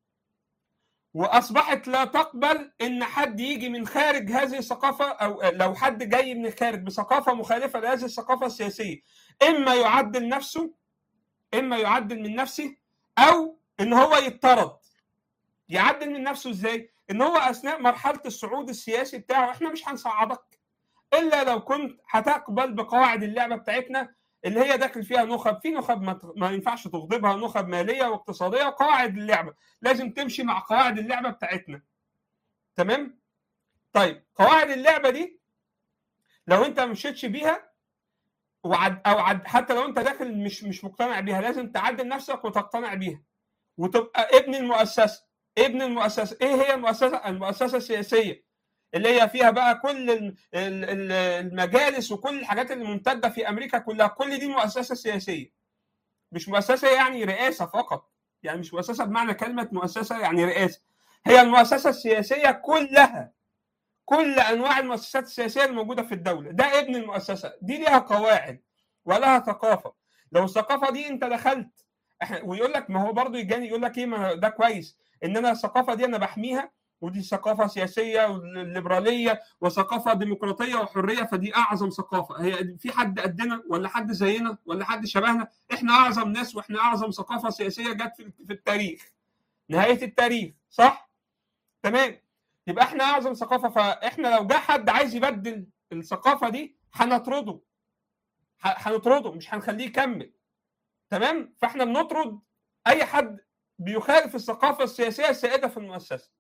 واصبحت لا تقبل ان حد يجي من خارج هذه الثقافه او لو حد جاي من الخارج بثقافه مخالفه لهذه الثقافه السياسيه اما يعدل نفسه اما يعدل من نفسه او ان هو يطرد يعدل من نفسه ازاي؟ ان هو اثناء مرحله الصعود السياسي بتاعه احنا مش هنصعدك الا لو كنت هتقبل بقواعد اللعبه بتاعتنا اللي هي داخل فيها نخب في نخب ما, ما ينفعش تغضبها نخب ماليه واقتصاديه وقواعد اللعبه لازم تمشي مع قواعد اللعبه بتاعتنا تمام طيب قواعد اللعبه دي لو انت ما مشيتش بيها وعد او عد حتى لو انت داخل مش مش مقتنع بيها لازم تعدل نفسك وتقتنع بيها وتبقى ابن المؤسسه ابن المؤسسه ايه هي المؤسسه المؤسسه السياسيه اللي هي فيها بقى كل المجالس وكل الحاجات اللي ممتده في امريكا كلها كل دي مؤسسه سياسيه مش مؤسسه يعني رئاسه فقط يعني مش مؤسسه بمعنى كلمه مؤسسه يعني رئاسه هي المؤسسه السياسيه كلها كل انواع المؤسسات السياسيه الموجوده في الدوله ده ابن المؤسسه دي ليها قواعد ولها ثقافه لو الثقافه دي انت دخلت احنا ويقول لك ما هو برضه يجاني يقول لك ايه ما ده كويس ان انا الثقافه دي انا بحميها ودي ثقافه سياسيه وليبراليه وثقافه ديمقراطيه وحريه فدي اعظم ثقافه هي في حد قدنا ولا حد زينا ولا حد شبهنا احنا اعظم ناس واحنا اعظم ثقافه سياسيه جت في التاريخ نهايه التاريخ صح تمام يبقى احنا اعظم ثقافه فاحنا لو جه حد عايز يبدل الثقافه دي هنطرده هنطرده مش هنخليه يكمل تمام فاحنا بنطرد اي حد بيخالف الثقافه السياسيه السائده في المؤسسه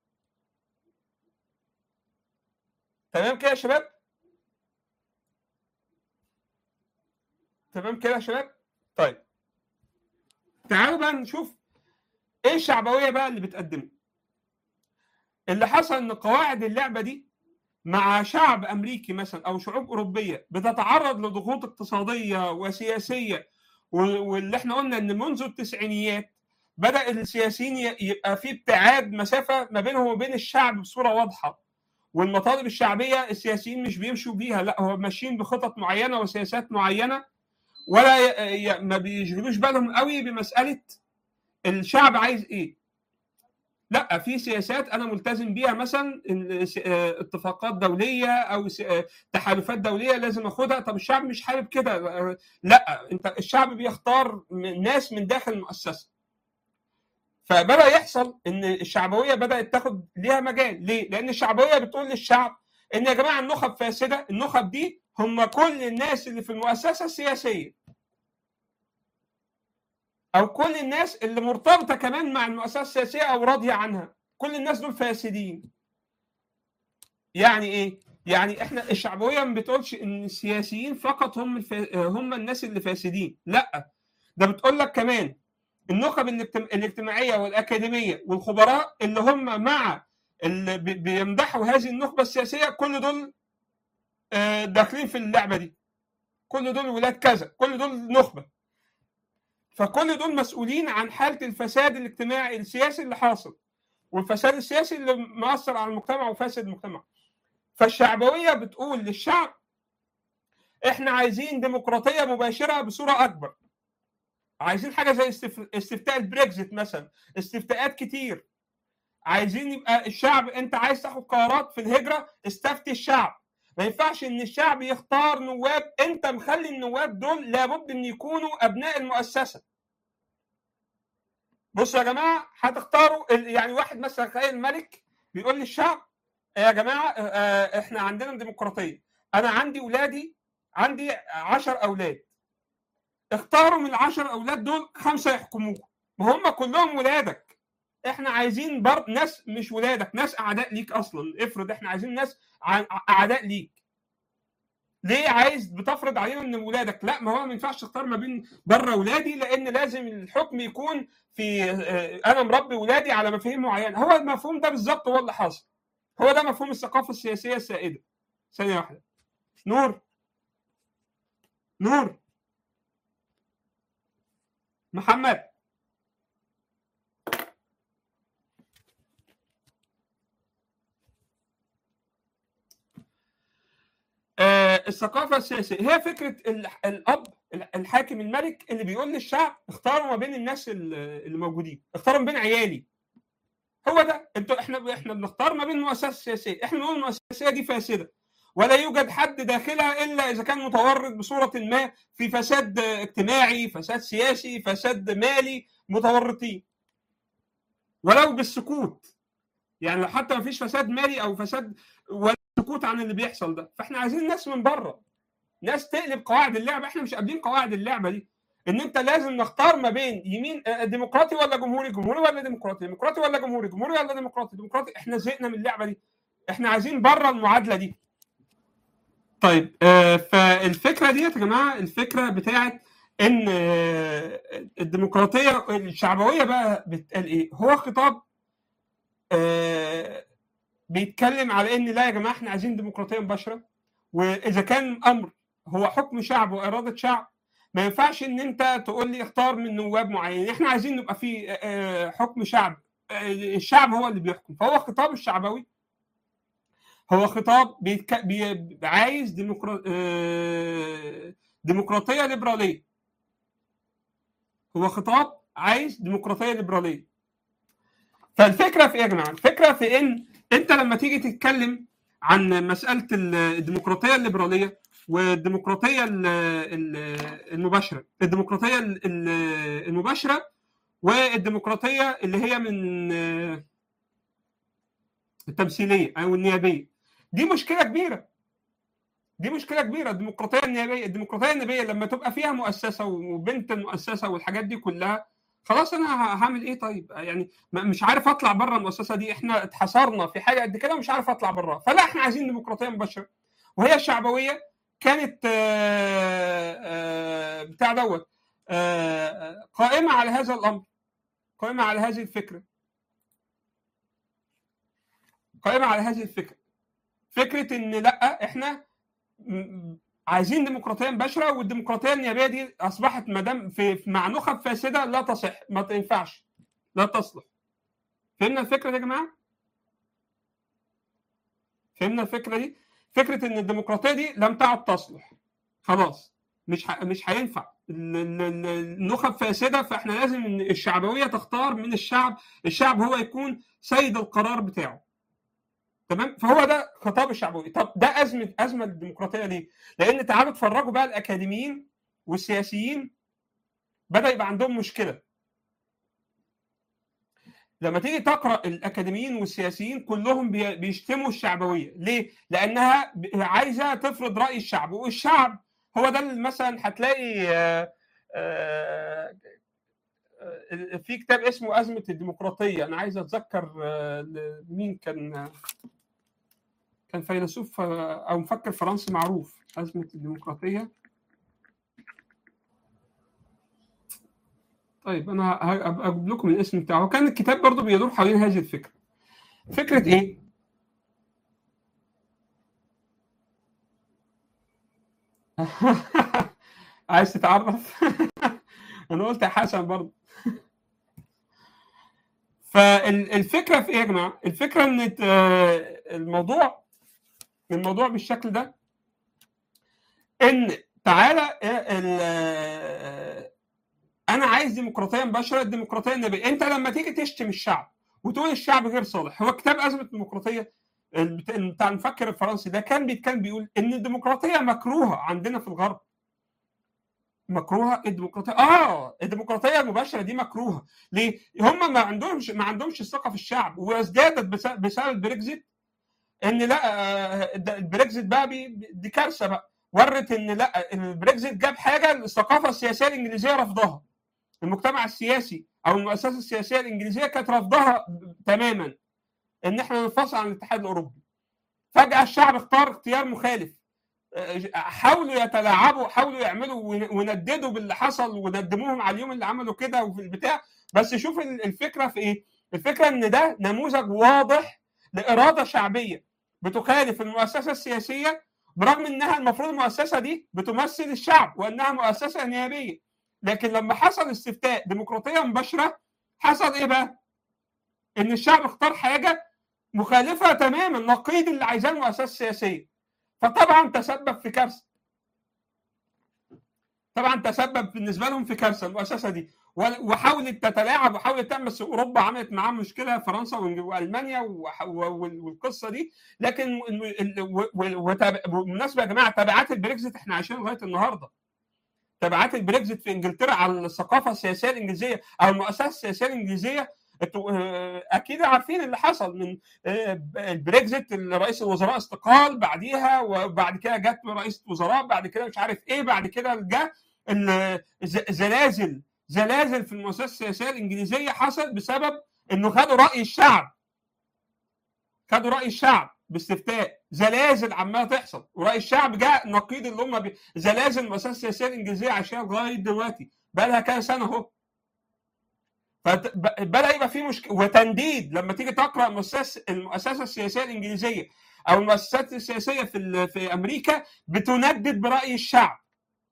تمام كده يا شباب تمام كده يا شباب طيب تعالوا بقى نشوف ايه الشعبويه بقى اللي بتقدمه اللي حصل ان قواعد اللعبه دي مع شعب امريكي مثلا او شعوب اوروبيه بتتعرض لضغوط اقتصاديه وسياسيه واللي احنا قلنا ان منذ التسعينيات بدا السياسيين ي- يبقى في ابتعاد مسافه ما بينهم وبين الشعب بصوره واضحه والمطالب الشعبيه السياسيين مش بيمشوا بيها لا هو ماشيين بخطط معينه وسياسات معينه ولا ي... ي... ما بيشغلوش بالهم قوي بمساله الشعب عايز ايه لا في سياسات انا ملتزم بيها مثلا ال- س- آه، اتفاقات دوليه او س- آه، تحالفات دوليه لازم اخدها طب الشعب مش حابب كده آه، لا انت الشعب بيختار من- ناس من داخل المؤسسه فبدا يحصل ان الشعبويه بدات تاخد ليها مجال ليه لان الشعبويه بتقول للشعب ان يا جماعه النخب فاسده النخب دي هم كل الناس اللي في المؤسسه السياسيه او كل الناس اللي مرتبطه كمان مع المؤسسه السياسيه او راضيه عنها كل الناس دول فاسدين يعني ايه يعني احنا الشعبويه ما بتقولش ان السياسيين فقط هم الف... هم الناس اللي فاسدين لا ده بتقول لك كمان النخب الاجتم- الاجتماعيه والاكاديميه والخبراء اللي هم مع اللي بي- بيمدحوا هذه النخبه السياسيه كل دول آه، داخلين في اللعبه دي كل دول ولاد كذا كل دول نخبه فكل دول مسؤولين عن حاله الفساد الاجتماعي السياسي اللي حاصل والفساد السياسي اللي مأثر على المجتمع وفاسد المجتمع فالشعبويه بتقول للشعب احنا عايزين ديمقراطيه مباشره بصوره اكبر عايزين حاجه زي استف... استفتاء البريكزيت مثلا استفتاءات كتير عايزين يبقى الشعب انت عايز تاخد قرارات في الهجره استفتي الشعب ما ينفعش ان الشعب يختار نواب انت مخلي النواب دول لابد ان يكونوا ابناء المؤسسه بصوا يا جماعه هتختاروا ال- يعني واحد مثلا تخيل ملك بيقول للشعب يا جماعه آه، احنا عندنا ديمقراطيه انا عندي ولادي عندي عشر اولاد اختاروا من العشر اولاد دول خمسه يحكموكم ما هم كلهم ولادك احنا عايزين بر... ناس مش ولادك ناس اعداء ليك اصلا افرض احنا عايزين ناس ع... اعداء ليك ليه عايز بتفرض علينا ان ولادك لا ما هو ما ينفعش تختار ما بين بره ولادي لان لازم الحكم يكون في آه، انا مربي ولادي على مفاهيم معينه هو المفهوم ده بالظبط هو اللي حاصل هو ده مفهوم الثقافه السياسيه السائده ثانيه واحده نور نور محمد آه، الثقافه السياسيه هي فكره ال- الاب الحاكم الملك اللي بيقول للشعب اختاروا ما بين الناس ال- اللي موجودين اختاروا ما بين عيالي هو ده انتوا احنا احنا بنختار ما بين المؤسسات السياسيه احنا بنقول المؤسسه السياسيه دي فاسده ولا يوجد حد داخلها الا اذا كان متورط بصوره ما في فساد اجتماعي فساد سياسي فساد مالي متورطين ولو بالسكوت يعني لو حتى ما فيش فساد مالي او فساد ولا سكوت عن اللي بيحصل ده فاحنا عايزين ناس من بره ناس تقلب قواعد اللعبه احنا مش قابلين قواعد اللعبه دي ان انت لازم نختار ما بين يمين آه، ديمقراطي ولا جمهوري جمهوري ولا ديمقراطي ديمقراطي ولا جمهوري جمهوري ولا ديمقراطي ديمقراطي احنا زهقنا من اللعبه دي احنا عايزين بره المعادله دي طيب آه، فالفكره دي يا جماعه الفكره بتاعت ان آه، الديمقراطيه الشعبويه بقى بتقال ايه هو خطاب آه، بيتكلم على ان لا يا جماعه احنا عايزين ديمقراطيه مباشره واذا كان امر هو حكم شعب واراده شعب ما ينفعش ان انت تقول لي اختار من نواب معينين احنا عايزين نبقى في آه، حكم شعب آه، الشعب هو اللي بيحكم فهو خطاب الشعبوي هو خطاب بيتك... بي... عايز ديمقرا... آه، ديمقراطيه ليبراليه هو خطاب عايز ديمقراطيه ليبراليه فالفكره في ايه يا جماعه؟ الفكره في ان انت لما تيجي تتكلم عن مساله الديمقراطيه الليبراليه والديمقراطيه ال- ال- المباشره الديمقراطيه ال- ال- المباشره والديمقراطيه اللي هي من آه، التمثيليه او النيابيه دي مشكله كبيره دي مشكله كبيره الديمقراطيه النيابيه الديمقراطيه النيابيه لما تبقى فيها مؤسسه وبنت المؤسسه والحاجات دي كلها خلاص انا ه- هعمل ايه طيب يعني م- مش عارف اطلع بره المؤسسه دي احنا اتحصرنا في حاجه قد كده ومش عارف اطلع براها فلا احنا عايزين ديمقراطيه مباشره وهي الشعبويه كانت آه، آه، بتاع دوت آه، آه، قائمه على هذا الامر قائمه على هذه الفكره قائمه على هذه الفكره فكره ان لا احنا م- عايزين ديمقراطيه مباشره والديمقراطيه النيابيه دي اصبحت ما دام في في- مع نخب فاسده لا تصح ما تنفعش لا تصلح فهمنا الفكره دي يا جماعه فهمنا الفكره دي فكره ان الديمقراطيه دي لم تعد تصلح خلاص مش ح... مش هينفع ال- ال- ال- النخب فاسده فاحنا لازم ان الشعبويه تختار من الشعب الشعب هو يكون سيد القرار بتاعه تمام فهو ده خطاب الشعبويه طب ده ازمه ازمه الديمقراطيه ليه؟ لان تعالوا اتفرجوا بقى الاكاديميين والسياسيين بدا يبقى عندهم مشكله لما تيجي تقرا الاكاديميين والسياسيين كلهم بي- بيشتموا الشعبويه ليه لانها ب- عايزه تفرض راي الشعب والشعب هو ده اللي مثلا هتلاقي آه، آه، آه، في كتاب اسمه ازمه الديمقراطيه انا عايز اتذكر آه، ل- مين كان كان فيلسوف آه، او مفكر فرنسي معروف ازمه الديمقراطيه طيب انا ه- هبقى اجيب لكم الاسم بتاعه كان الكتاب برضو بيدور حوالين هذه الفكره فكره ايه عايز تتعرف انا قلت يا حسن برضو فالفكره في ايه يا جماعه الفكره ان آه، الموضوع الموضوع بالشكل ده ان تعالى آه، ال- آه، انا عايز ديمقراطيه مباشره الديمقراطيه النبيه انت لما تيجي تشتم الشعب وتقول الشعب غير صالح هو كتاب ازمه الديمقراطيه البت- بتاع المفكر الفرنسي ده كان بيتكلم بيقول ان الديمقراطيه مكروهه عندنا في الغرب مكروهه الديمقراطيه اه الديمقراطيه المباشره دي مكروهه ليه هم ما عندهمش ما عندهمش الثقه في الشعب وازدادت بس- بسبب البريكزيت ان لا آه، ده البريكزيت بقى بي- دي كارثه بقى ورت ان لا البريكزيت جاب حاجه الثقافه السياسيه الانجليزيه رفضها المجتمع السياسي او المؤسسه السياسيه الانجليزيه كانت رافضاها تماما ان احنا ننفصل عن الاتحاد الاوروبي فجاه الشعب اختار اختيار مخالف آه، حاولوا يتلاعبوا حاولوا يعملوا ون- ونددوا باللي حصل وندموهم على اليوم اللي عملوا كده وفي البتاع بس شوف ال- الفكره في ايه؟ الفكره ان ده نموذج واضح لاراده شعبيه بتخالف المؤسسه السياسيه برغم انها المفروض المؤسسه دي بتمثل الشعب وانها مؤسسه نيابيه لكن لما حصل استفتاء ديمقراطيه مباشره حصل ايه بقى؟ ان الشعب اختار حاجه مخالفه تماما نقيض اللي عايزاه المؤسسه السياسيه فطبعا تسبب في كارثه طبعا تسبب بالنسبه لهم في كارثه المؤسسه دي و- وحاولت تتلاعب وحاولت تعمل بس اوروبا عملت معاه مشكله فرنسا وإنج- والمانيا وح- و- وال- والقصه دي لكن ال- ال- و- و- وتاب- بالمناسبه يا جماعه تبعات البريكزيت احنا عايشين لغايه النهارده تبعات البريكزيت في انجلترا على الثقافه السياسيه الانجليزيه او المؤسسه السياسيه الانجليزيه انتوا آه، اكيد عارفين اللي حصل من آه، البريكزيت رئيس الوزراء استقال بعديها وبعد كده جت رئيس وزراء بعد كده مش عارف ايه بعد كده جه ال- ز- زلازل زلازل في المؤسسه السياسيه الانجليزيه حصلت بسبب انه خدوا راي الشعب خدوا راي الشعب باستفتاء زلازل عماله تحصل وراي الشعب جاء نقيض اللي هم بي... زلازل المؤسسه السياسيه الانجليزيه عايشينها لغايه دلوقتي بقى لها كام سنه اهو فبدا يبقى في مشكله وتنديد لما تيجي تقرا المؤسسه المؤسسه السياسيه الانجليزيه او المؤسسات السياسيه في ال- في امريكا بتندد براي الشعب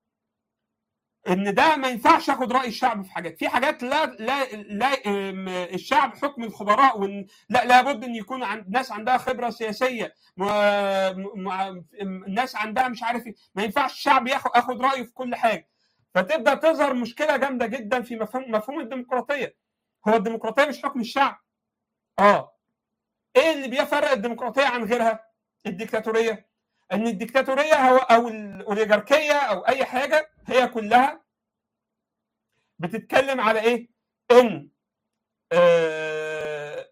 ان ده ما ينفعش اخد راي الشعب في حاجات في حاجات لا لا لا أم، الشعب حكم الخبراء وإن لا لابد ان يكون عند ناس عندها خبره سياسيه م- م- م- ناس عندها مش عارف ايه ما ينفعش الشعب ياخد اخد رايه في كل حاجه فتبدا تظهر مشكله جامده جدا في مفهوم مفهوم الديمقراطيه هو الديمقراطيه مش حكم الشعب اه ايه اللي بيفرق الديمقراطيه عن غيرها الديكتاتوريه ان الديكتاتوريه هو او الاوليغاركيه او اي حاجه هي كلها بتتكلم على ايه ان آه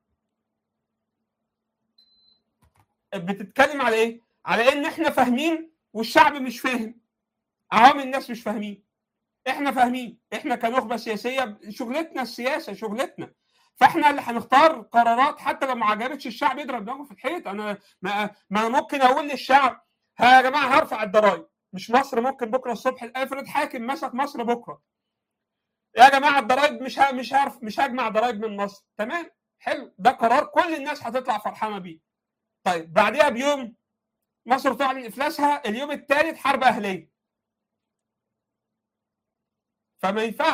بتتكلم على ايه على ان احنا فاهمين والشعب مش فاهم عوام الناس مش فاهمين احنا فاهمين احنا كنخبه سياسيه شغلتنا السياسه شغلتنا فاحنا اللي هنختار قرارات حتى لو ما عجبتش الشعب يضرب دماغه في الحيط انا ما, ما أنا ممكن اقول للشعب ها يا جماعه هرفع الضرايب مش مصر ممكن بكره الصبح افرض حاكم مسك مصر بكره يا جماعه الضرايب مش ه... مش هعرف مش هجمع ضرايب من مصر تمام حلو ده قرار كل الناس هتطلع فرحانه بيه طيب بعديها بيوم مصر تعلن افلاسها اليوم الثالث حرب اهليه فما ينفعش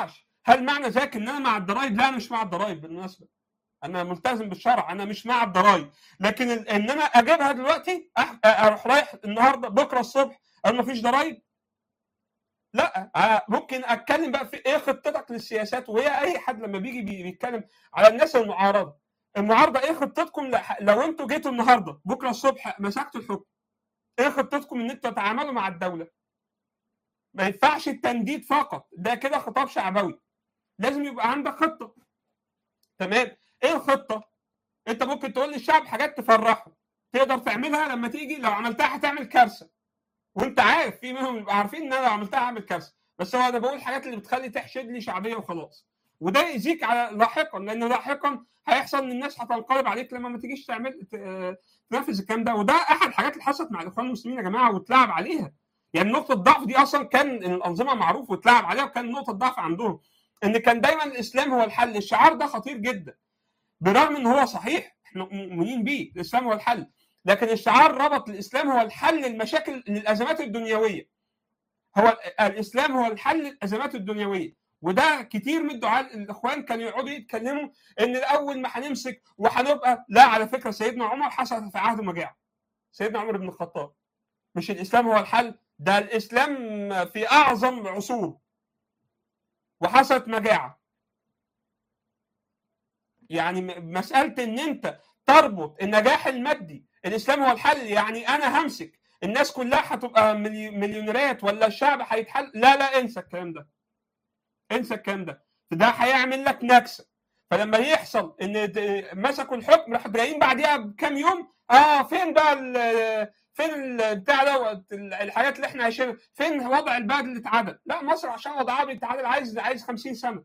هل معنى ذلك ان انا مع الضرائب؟ لا انا مش مع الضرائب بالمناسبه انا ملتزم بالشرع انا مش مع الضرائب لكن ال- ان انا اجيبها دلوقتي أح- اروح رايح النهارده بكره الصبح اقول مفيش ضرائب لا آه، ممكن اتكلم بقى في ايه خطتك للسياسات وهي اي حد لما بيجي بي- بيتكلم على الناس المعارضه المعارضه ايه خطتكم لح- لو انتوا جيتوا النهارده بكره الصبح مسكتوا الحكم ايه خطتكم ان انتوا تتعاملوا مع الدوله ما ينفعش التنديد فقط ده كده خطاب شعبوي لازم يبقى عندك خطه تمام ايه الخطه انت ممكن تقول للشعب حاجات تفرحه تقدر تعملها لما تيجي لو عملتها هتعمل كارثه وانت عارف في منهم يبقى عارفين ان انا لو عملتها هعمل كارثه بس هو انا بقول الحاجات اللي بتخلي تحشد لي شعبيه وخلاص وده يأذيك على لاحقا لان لاحقا هيحصل ان الناس هتنقلب عليك لما ما تجيش تعمل ت- آه، تنفذ الكلام ده وده احد الحاجات اللي حصلت مع الاخوان المسلمين يا جماعه واتلعب عليها يعني نقطه الضعف دي اصلا كان الانظمه معروف واتلعب عليها وكان نقطه ضعف عندهم ان كان دايما الاسلام هو الحل الشعار ده خطير جدا برغم ان هو صحيح احنا مؤمنين بيه الاسلام هو الحل لكن الشعار ربط الاسلام هو الحل للمشاكل للازمات الدنيويه هو ال- الاسلام هو الحل للازمات الدنيويه وده كتير من الدعاء الاخوان كانوا يقعدوا يتكلموا ان الاول ما هنمسك وهنبقى لا على فكره سيدنا عمر حصل في عهده مجاعه سيدنا عمر بن الخطاب مش الاسلام هو الحل ده الاسلام في اعظم عصور وحصلت مجاعه يعني م- مساله ان انت تربط النجاح المادي الاسلام هو الحل يعني انا همسك الناس كلها هتبقى ملي- مليونيرات ولا الشعب هيتحل لا لا انسى الكلام ده انسى الكلام ده ده هيعمل لك نكسه فلما يحصل ان د- مسكوا الحكم راحوا جايين بعديها بكام يوم اه فين بقى ال- فين ال- بتاع دوت ال- الحاجات اللي احنا عايشينها فين وضع البلد اللي اتعدل لا مصر عشان وضعها بيتعدل عايز عايز 50 سنه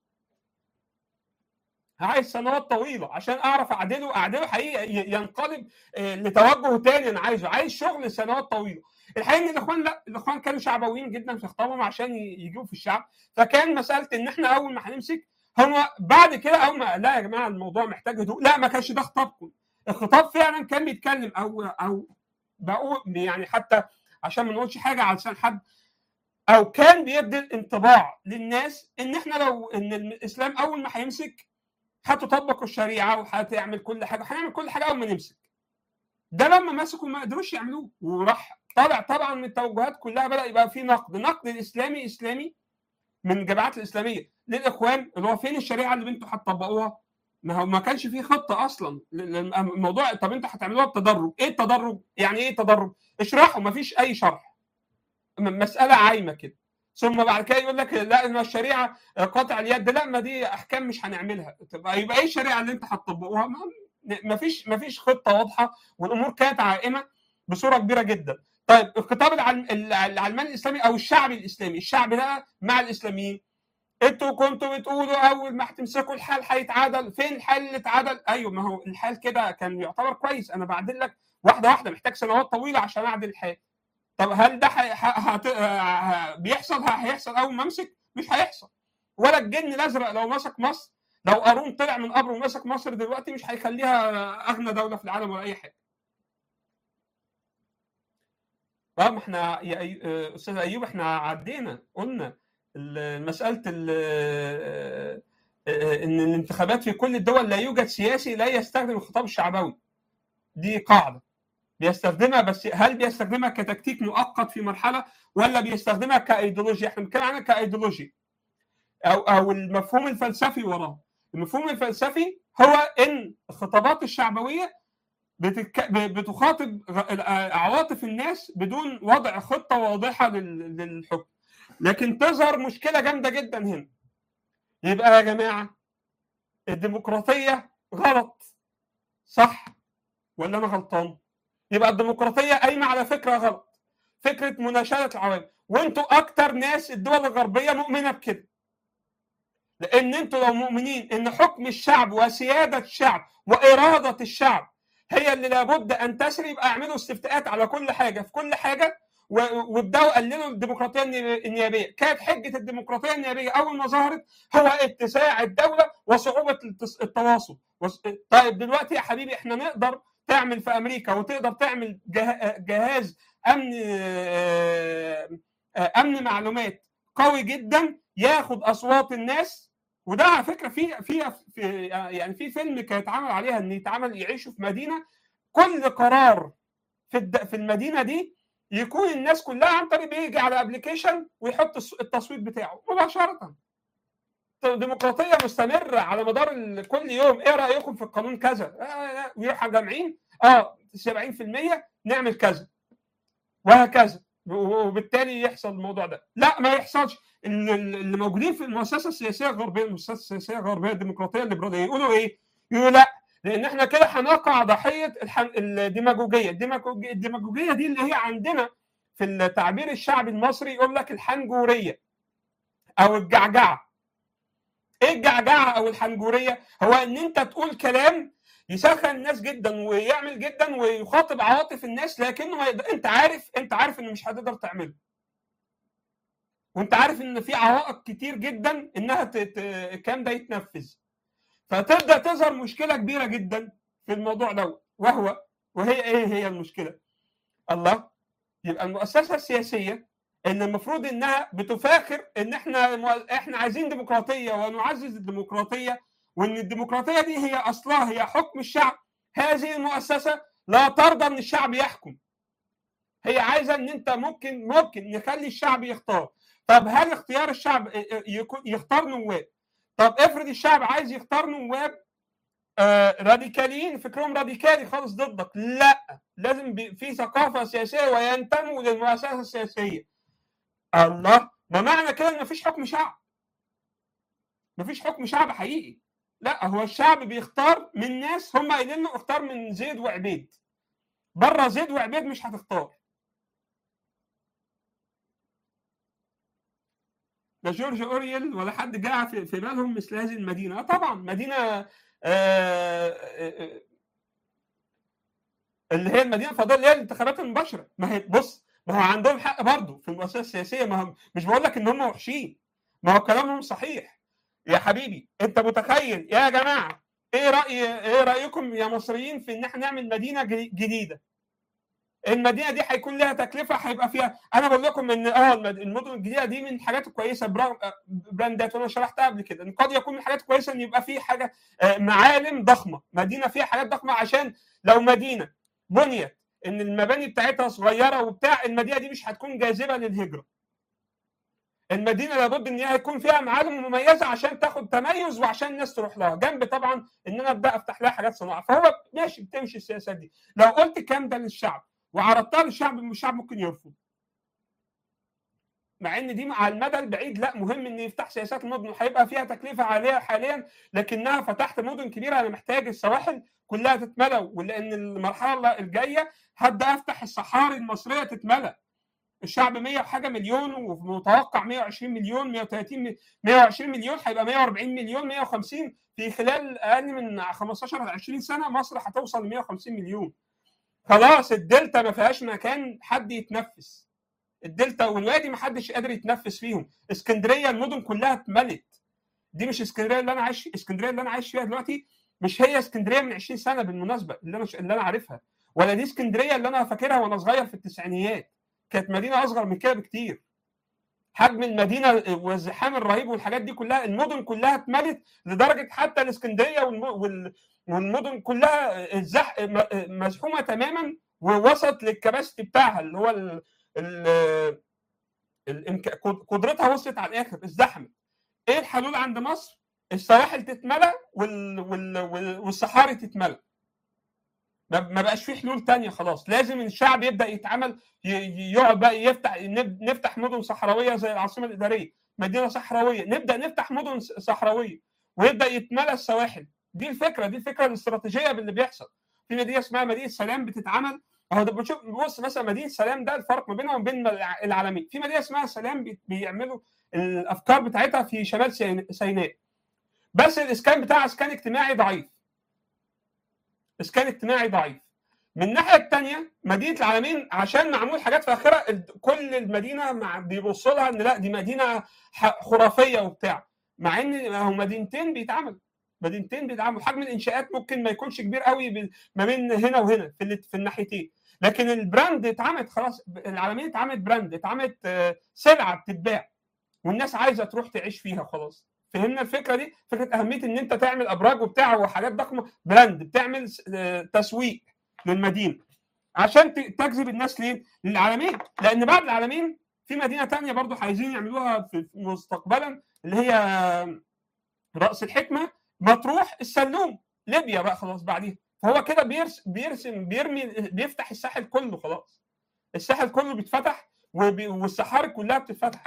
عايز سنوات طويله عشان اعرف اعدله اعدله حقيقي ي- ينقلب آه، لتوجه تاني انا عايزه عايز شغل سنوات طويله الحقيقه ان الاخوان لا الاخوان كانوا شعبويين جدا في خطابهم عشان ي- يجيبوا في الشعب فكان مساله ان احنا اول ما هنمسك هم بعد كده اول ما لا يا جماعه الموضوع محتاج هدوء لا ما كانش ده خطابكم الخطاب فعلا كان بيتكلم او او بقول يعني حتى عشان ما نقولش حاجه على لسان حد او كان بيدي الانطباع للناس ان احنا لو ان الاسلام اول ما هيمسك هتطبق الشريعه وهتعمل كل حاجه هنعمل كل حاجه اول ما نمسك ده لما مسكوا ما قدروش يعملوه وراح طلع طبعا من التوجهات كلها بدا يبقى في نقد نقد الاسلامي اسلامي من الجماعات الاسلاميه للاخوان اللي هو فين الشريعه اللي انتوا هتطبقوها ما هو ما كانش في خطه اصلا لل- الموضوع طب انتوا هتعملوها بتدرج ايه التدرج يعني ايه تدرج اشرحوا ما فيش اي شرح م- مساله عايمه كده ثم بعد كده يقول لك لا ما الشريعه قطع اليد لا ما دي احكام مش هنعملها تبقى يبقى ايه الشريعه اللي انت هتطبقوها ما- ما فيش ما فيش خطه واضحه والامور كانت عائمه بصوره كبيره جدا طيب الخطاب العلم العلماني الاسلامي او الشعبي الاسلامي الشعب ده مع الاسلاميين انتوا كنتوا بتقولوا اول ما هتمسكوا الحال هيتعدل فين الحال اللي اتعدل ايوه ما هو الحال كده كان يعتبر كويس انا بعدل لك واحده واحده محتاج سنوات طويله عشان اعدل الحال طب هل ده حي... ح... هت... ه... بيحصل ه- هيحصل اول ما امسك مش هيحصل ولا الجن الازرق لو مسك مصر لو قارون طلع من قبره ومسك مصر دلوقتي مش هيخليها اغنى دوله في العالم ولا اي حاجه اه ما احنا يا أي... آه، استاذ ايوب احنا عدينا قلنا ال- مساله ال... آه، آه، ان الانتخابات في كل الدول لا يوجد سياسي لا يستخدم الخطاب الشعبوي دي قاعده بيستخدمها بس هل بيستخدمها كتكتيك مؤقت في مرحله ولا بيستخدمها كايديولوجيا احنا بنتكلم عنها كايديولوجيا او او المفهوم الفلسفي وراه المفهوم الفلسفي هو ان الخطابات الشعبويه بتك... ب- بتخاطب غ- عواطف الناس بدون وضع خطه واضحه لل... للحكم لكن تظهر مشكله جامده جدا هنا يبقى يا جماعه الديمقراطيه غلط صح ولا انا غلطان يبقى الديمقراطيه قايمه على فكره غلط فكره مناشده العوام وانتوا اكتر ناس الدول الغربيه مؤمنه بكده لان انتوا لو مؤمنين ان حكم الشعب وسياده الشعب واراده الشعب هي اللي لابد ان تسري يبقى اعملوا استفتاءات على كل حاجه في كل حاجه و- وابداوا قللوا الديمقراطيه الني- النيابيه كانت حجه الديمقراطيه النيابيه اول ما ظهرت هو اتساع الدوله وصعوبه التص- التواصل وص- طيب دلوقتي يا حبيبي احنا نقدر تعمل في امريكا وتقدر تعمل جه- جهاز امن آه، آه، امن معلومات قوي جدا ياخد اصوات الناس وده على فكره في في في يعني في فيلم كان اتعمل عليها ان يتعمل يعيشوا في مدينه كل قرار في الد- في المدينه دي يكون الناس كلها عن طريق بيجي على ابلكيشن ويحط الص- التصويت بتاعه مباشره ديمقراطيه مستمره على مدار ال- كل يوم ايه رايكم في القانون كذا آه، آه، ويروحوا جامعين اه 70% نعمل كذا وهكذا وبالتالي يحصل الموضوع ده لا ما يحصلش ال- ال- اللي موجودين في المؤسسه السياسيه الغربيه المؤسسه السياسيه الغربيه الديمقراطيه الليبراليه يقولوا ايه؟ يقولوا لا لان احنا كده هنقع ضحيه الحن... الديماغوجيه الديماغوجيه الديماغوجيه دي اللي هي عندنا في التعبير الشعبي المصري يقول لك الحنجوريه او الجعجعه ايه الجعجعه او الحنجوريه هو ان انت تقول كلام يسخن الناس جدا ويعمل جدا ويخاطب عواطف الناس لكنه ما يقدر... انت عارف انت عارف انه مش هتقدر تعمله وانت عارف ان في عوائق كتير جدا انها ت... ت... الكلام ده يتنفذ فتبدا تظهر مشكله كبيره جدا في الموضوع ده وهو وهي ايه هي المشكله الله يبقى المؤسسه السياسيه ان المفروض انها بتفاخر ان احنا احنا عايزين ديمقراطيه ونعزز الديمقراطيه وان الديمقراطيه دي هي اصلها هي حكم الشعب هذه المؤسسه لا ترضى ان الشعب يحكم هي عايزه ان انت ممكن ممكن نخلي الشعب يختار طب هل اختيار الشعب يكون يختار نواب طب افرض الشعب عايز يختار نواب آه راديكاليين فكرهم راديكالي خالص ضدك لا لازم في ثقافه سياسيه وينتموا للمؤسسه السياسيه الله ما معنى كده ان مفيش حكم شعب مفيش حكم شعب حقيقي لا هو الشعب بيختار من ناس هم قايلين له اختار من زيد وعبيد بره زيد وعبيد مش هتختار لا جورج اوريل ولا حد جاء في, في بالهم مثل هذه المدينه طبعا مدينه آآ آآ اللي هي المدينه الفضائيه اللي هي الانتخابات المباشره ما هي بص ما هو عندهم حق برضه في المؤسسه السياسيه ما هم مش بقول لك ان هم وحشين ما هو كلامهم صحيح يا حبيبي انت متخيل يا جماعه ايه راي ايه رايكم يا مصريين في ان احنا نعمل مدينه جديده المدينه دي هيكون لها تكلفه هيبقى فيها انا بقول لكم ان اه المدن الجديده دي من الحاجات الكويسه براندات وانا شرحتها قبل كده ان قد يكون من الحاجات الكويسه ان يبقى في حاجه معالم ضخمه مدينه فيها حاجات ضخمه عشان لو مدينه بنيت ان المباني بتاعتها صغيره وبتاع المدينه دي مش هتكون جاذبه للهجره المدينه لابد ان هي يكون فيها معالم مميزه عشان تاخد تميز وعشان الناس تروح لها جنب طبعا ان انا ابدا افتح لها حاجات صناعه فهو ماشي بتمشي السياسات دي لو قلت الكلام ده للشعب وعرضتها للشعب الشعب ممكن يرفض مع ان دي على المدى البعيد لا مهم ان يفتح سياسات المدن وهيبقى فيها تكلفه عاليه حاليا لكنها فتحت مدن كبيره انا محتاج السواحل كلها تتملى ولان المرحله الجايه هبدا افتح الصحاري المصريه تتملى الشعب 100 وحاجه مليون ومتوقع 120 مليون 130 120 مليون هيبقى 140 مليون 150 في خلال اقل من 15 ل 20 سنه مصر هتوصل ل 150 مليون خلاص الدلتا ما فيهاش مكان حد يتنفس الدلتا والوادي ما حدش قادر يتنفس فيهم اسكندريه المدن كلها اتملت دي مش اسكندريه اللي انا عايش اسكندريه اللي انا عايش فيها دلوقتي مش هي اسكندريه من 20 سنه بالمناسبه اللي انا اللي انا عارفها ولا دي اسكندريه اللي انا فاكرها وانا صغير في التسعينيات كانت مدينه اصغر من كده بكتير حجم المدينه والزحام الرهيب والحاجات دي كلها المدن كلها اتملت لدرجه حتى الاسكندريه والمدن كلها الزح مزحومه تماما ووصلت للكباستي بتاعها اللي هو ال ال قدرتها وصلت على الاخر ازدحمت ايه الحلول عند مصر؟ السواحل تتملى وال... وال... والصحاري تتملى ما بقاش في حلول تانية خلاص لازم الشعب يبدا يتعمل يقعد بقى يفتح نفتح مدن صحراويه زي العاصمه الاداريه مدينه صحراويه نبدا نفتح مدن صحراويه ويبدا يتملى السواحل دي الفكره دي الفكره الاستراتيجيه باللي بيحصل في مدينه اسمها مدينه سلام بتتعمل اهو ده بنشوف بص مثلا مدينه سلام ده الفرق ما بينها وبين العالمين في مدينه اسمها سلام بيعملوا الافكار بتاعتها في شمال سيناء بس الاسكان بتاعها اسكان اجتماعي ضعيف اسكان اجتماعي ضعيف من الناحيه الثانيه مدينه العالمين عشان معمول حاجات فاخره كل المدينه مع بيبص لها ان لا دي مدينه خرافيه وبتاع مع ان هم مدينتين بيتعملوا مدينتين بيتعملوا حجم الانشاءات ممكن ما يكونش كبير قوي ما بين هنا وهنا في في الناحيتين لكن البراند اتعملت خلاص العالمين اتعملت براند اتعملت سلعه بتتباع والناس عايزه تروح تعيش فيها خلاص فهمنا الفكره دي فكره اهميه ان انت تعمل ابراج وبتاع وحاجات ضخمه براند بتعمل تسويق للمدينه عشان تجذب الناس ليه؟ للعالمين لان بعد العالمين في مدينه تانية برضو عايزين يعملوها في مستقبلا اللي هي راس الحكمه مطروح السلوم ليبيا بقى خلاص بعديها فهو كده بيرسم بيرسم بيرمي بيفتح الساحل كله خلاص الساحل كله بيتفتح والصحاري كلها بتتفتح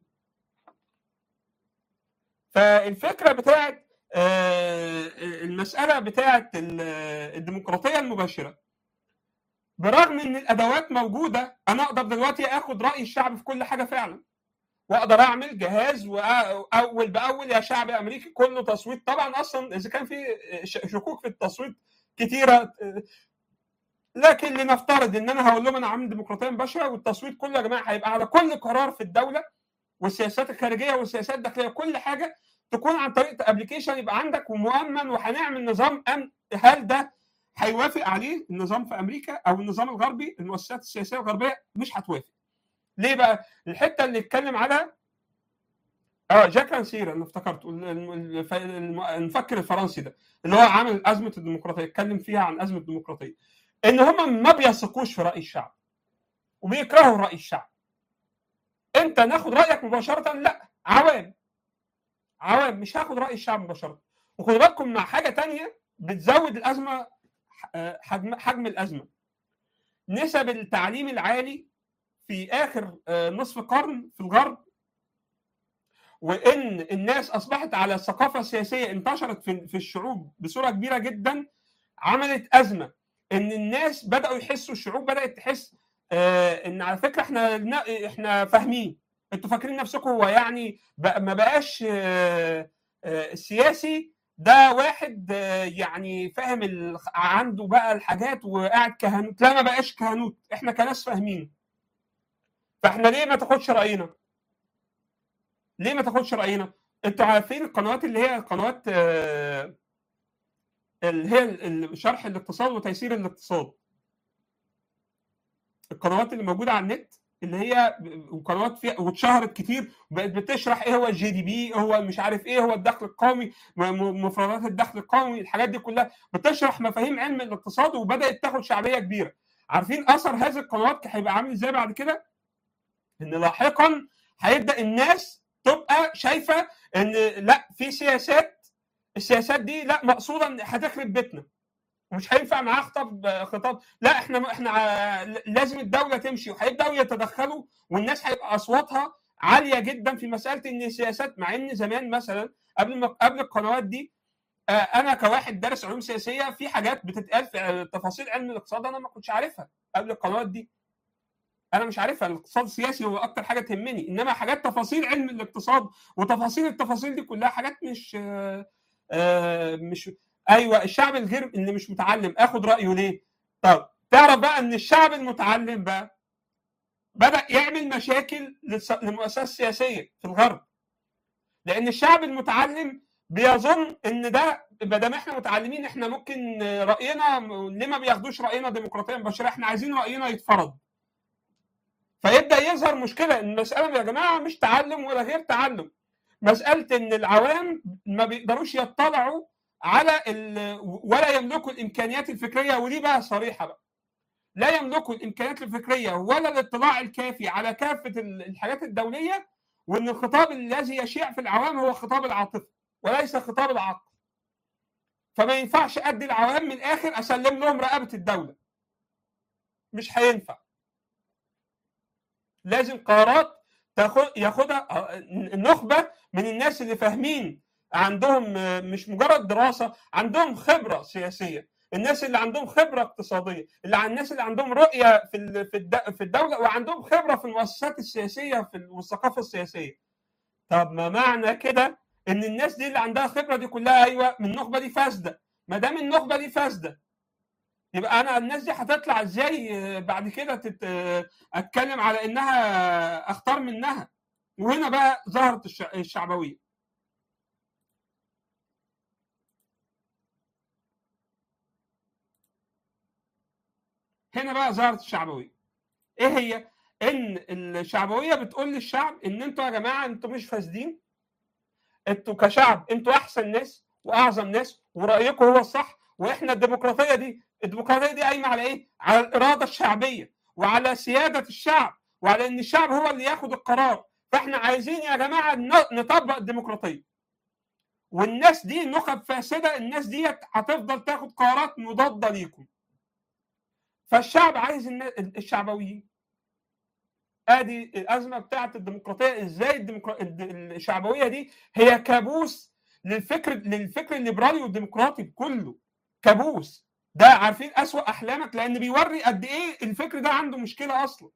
فالفكره بتاعت المساله بتاعت الديمقراطيه المباشره برغم ان الادوات موجوده انا اقدر دلوقتي اخد راي الشعب في كل حاجه فعلا واقدر اعمل جهاز واول باول يا شعب امريكي كله تصويت طبعا اصلا اذا كان في شكوك في التصويت كتيره لكن لنفترض ان انا هقول لهم انا عامل ديمقراطيه مباشره والتصويت كله يا جماعه هيبقى على كل قرار في الدوله والسياسات الخارجيه والسياسات الداخليه كل حاجه تكون عن طريق ابلكيشن يبقى عندك ومؤمن وهنعمل نظام امن هل ده هيوافق عليه النظام في امريكا او النظام الغربي المؤسسات السياسيه الغربيه مش هتوافق ليه بقى الحته اللي اتكلم عليها اه جاك رانسير انا افتكرته المفكر الفرنسي ده اللي هو عامل ازمه الديمقراطيه اتكلم فيها عن ازمه الديمقراطيه ان هم ما بيثقوش في راي الشعب وبيكرهوا راي الشعب انت ناخد رايك مباشره لا عوام عوام مش هاخد راي الشعب مباشره وخدوا بالكم مع حاجه تانية بتزود الازمه حجم حجم الازمه نسب التعليم العالي في اخر نصف قرن في الغرب وان الناس اصبحت على الثقافه السياسيه انتشرت في الشعوب بصوره كبيره جدا عملت ازمه ان الناس بداوا يحسوا الشعوب بدات تحس ان على فكره احنا احنا فاهمين انتوا فاكرين نفسكم هو يعني ما بقاش السياسي ده واحد يعني فاهم عنده بقى الحاجات وقاعد كهنوت لا ما بقاش كهنوت احنا كناس فاهمين فاحنا ليه ما تاخدش راينا ليه ما تاخدش راينا انتوا عارفين القنوات اللي هي قنوات اللي هي شرح الاقتصاد وتيسير الاقتصاد القنوات اللي موجوده على النت اللي هي وقنوات فيها واتشهرت كتير بقت بتشرح ايه هو الجي دي بي هو مش عارف ايه هو الدخل القومي مفردات الدخل القومي الحاجات دي كلها بتشرح مفاهيم علم الاقتصاد وبدات تاخد شعبيه كبيره عارفين اثر هذه القنوات هيبقى عامل ازاي بعد كده ان لاحقا هيبدا الناس تبقى شايفه ان لا في سياسات السياسات دي لا مقصوده ان هتخرب بيتنا ومش هينفع معاه خطاب خطاب لا احنا احنا لازم الدوله تمشي وهيبداوا يتدخلوا والناس هيبقى اصواتها عاليه جدا في مساله ان السياسات مع ان زمان مثلا قبل ما قبل القنوات دي انا كواحد دارس علوم سياسيه في حاجات بتتقال في تفاصيل علم الاقتصاد انا ما كنتش عارفها قبل القنوات دي انا مش عارفها الاقتصاد السياسي هو اكتر حاجه تهمني انما حاجات تفاصيل علم الاقتصاد وتفاصيل التفاصيل دي كلها حاجات مش مش ايوه الشعب الغير اللي مش متعلم اخد رايه ليه؟ طب تعرف بقى ان الشعب المتعلم بقى بدا يعمل مشاكل للمؤسسات السياسيه في الغرب لان الشعب المتعلم بيظن ان ده ما دام احنا متعلمين احنا ممكن راينا ليه ما بياخدوش راينا ديمقراطيا مباشره احنا عايزين راينا يتفرض فيبدا يظهر مشكله ان المساله يا جماعه مش تعلم ولا غير تعلم مساله ان العوام ما بيقدروش يطلعوا على ولا يملكوا الامكانيات الفكريه ودي بقى صريحه بقى لا يملكوا الامكانيات الفكريه ولا الاطلاع الكافي على كافه الحاجات الدوليه وان الخطاب الذي يشيع في العوام هو خطاب العاطفه وليس خطاب العقل فما ينفعش ادي العوام من الاخر اسلم لهم رقبه الدوله مش هينفع لازم قرارات تاخد ياخدها نخبه من الناس اللي فاهمين عندهم مش مجرد دراسه عندهم خبره سياسيه الناس اللي عندهم خبره اقتصاديه اللي الناس اللي عندهم رؤيه في في الدوله وعندهم خبره في المؤسسات السياسيه في والثقافه السياسيه طب ما معنى كده ان الناس دي اللي عندها خبره دي كلها ايوه من النخبه دي فاسده ما دام النخبه دي فاسده يبقى انا الناس دي هتطلع ازاي بعد كده تت... اتكلم على انها اختار منها وهنا بقى ظهرت الشعبويه هنا بقى ظهرت الشعبويه ايه هي ان الشعبويه بتقول للشعب ان انتوا يا جماعه انتوا مش فاسدين انتوا كشعب انتوا احسن ناس واعظم ناس ورايكم هو الصح واحنا الديمقراطيه دي الديمقراطيه دي قايمه على ايه؟ على الاراده الشعبيه وعلى سياده الشعب وعلى ان الشعب هو اللي ياخد القرار فاحنا عايزين يا جماعه نطبق الديمقراطيه والناس دي نخب فاسده الناس دي هتفضل تاخد قرارات مضاده ليكم فالشعب عايز الشعبويين ادي الازمه بتاعه الديمقراطيه ازاي الديمقرا... الشعبويه دي هي كابوس للفكر للفكر الليبرالي والديمقراطي كله كابوس ده عارفين اسوأ احلامك لان بيوري قد ايه الفكر ده عنده مشكله اصلا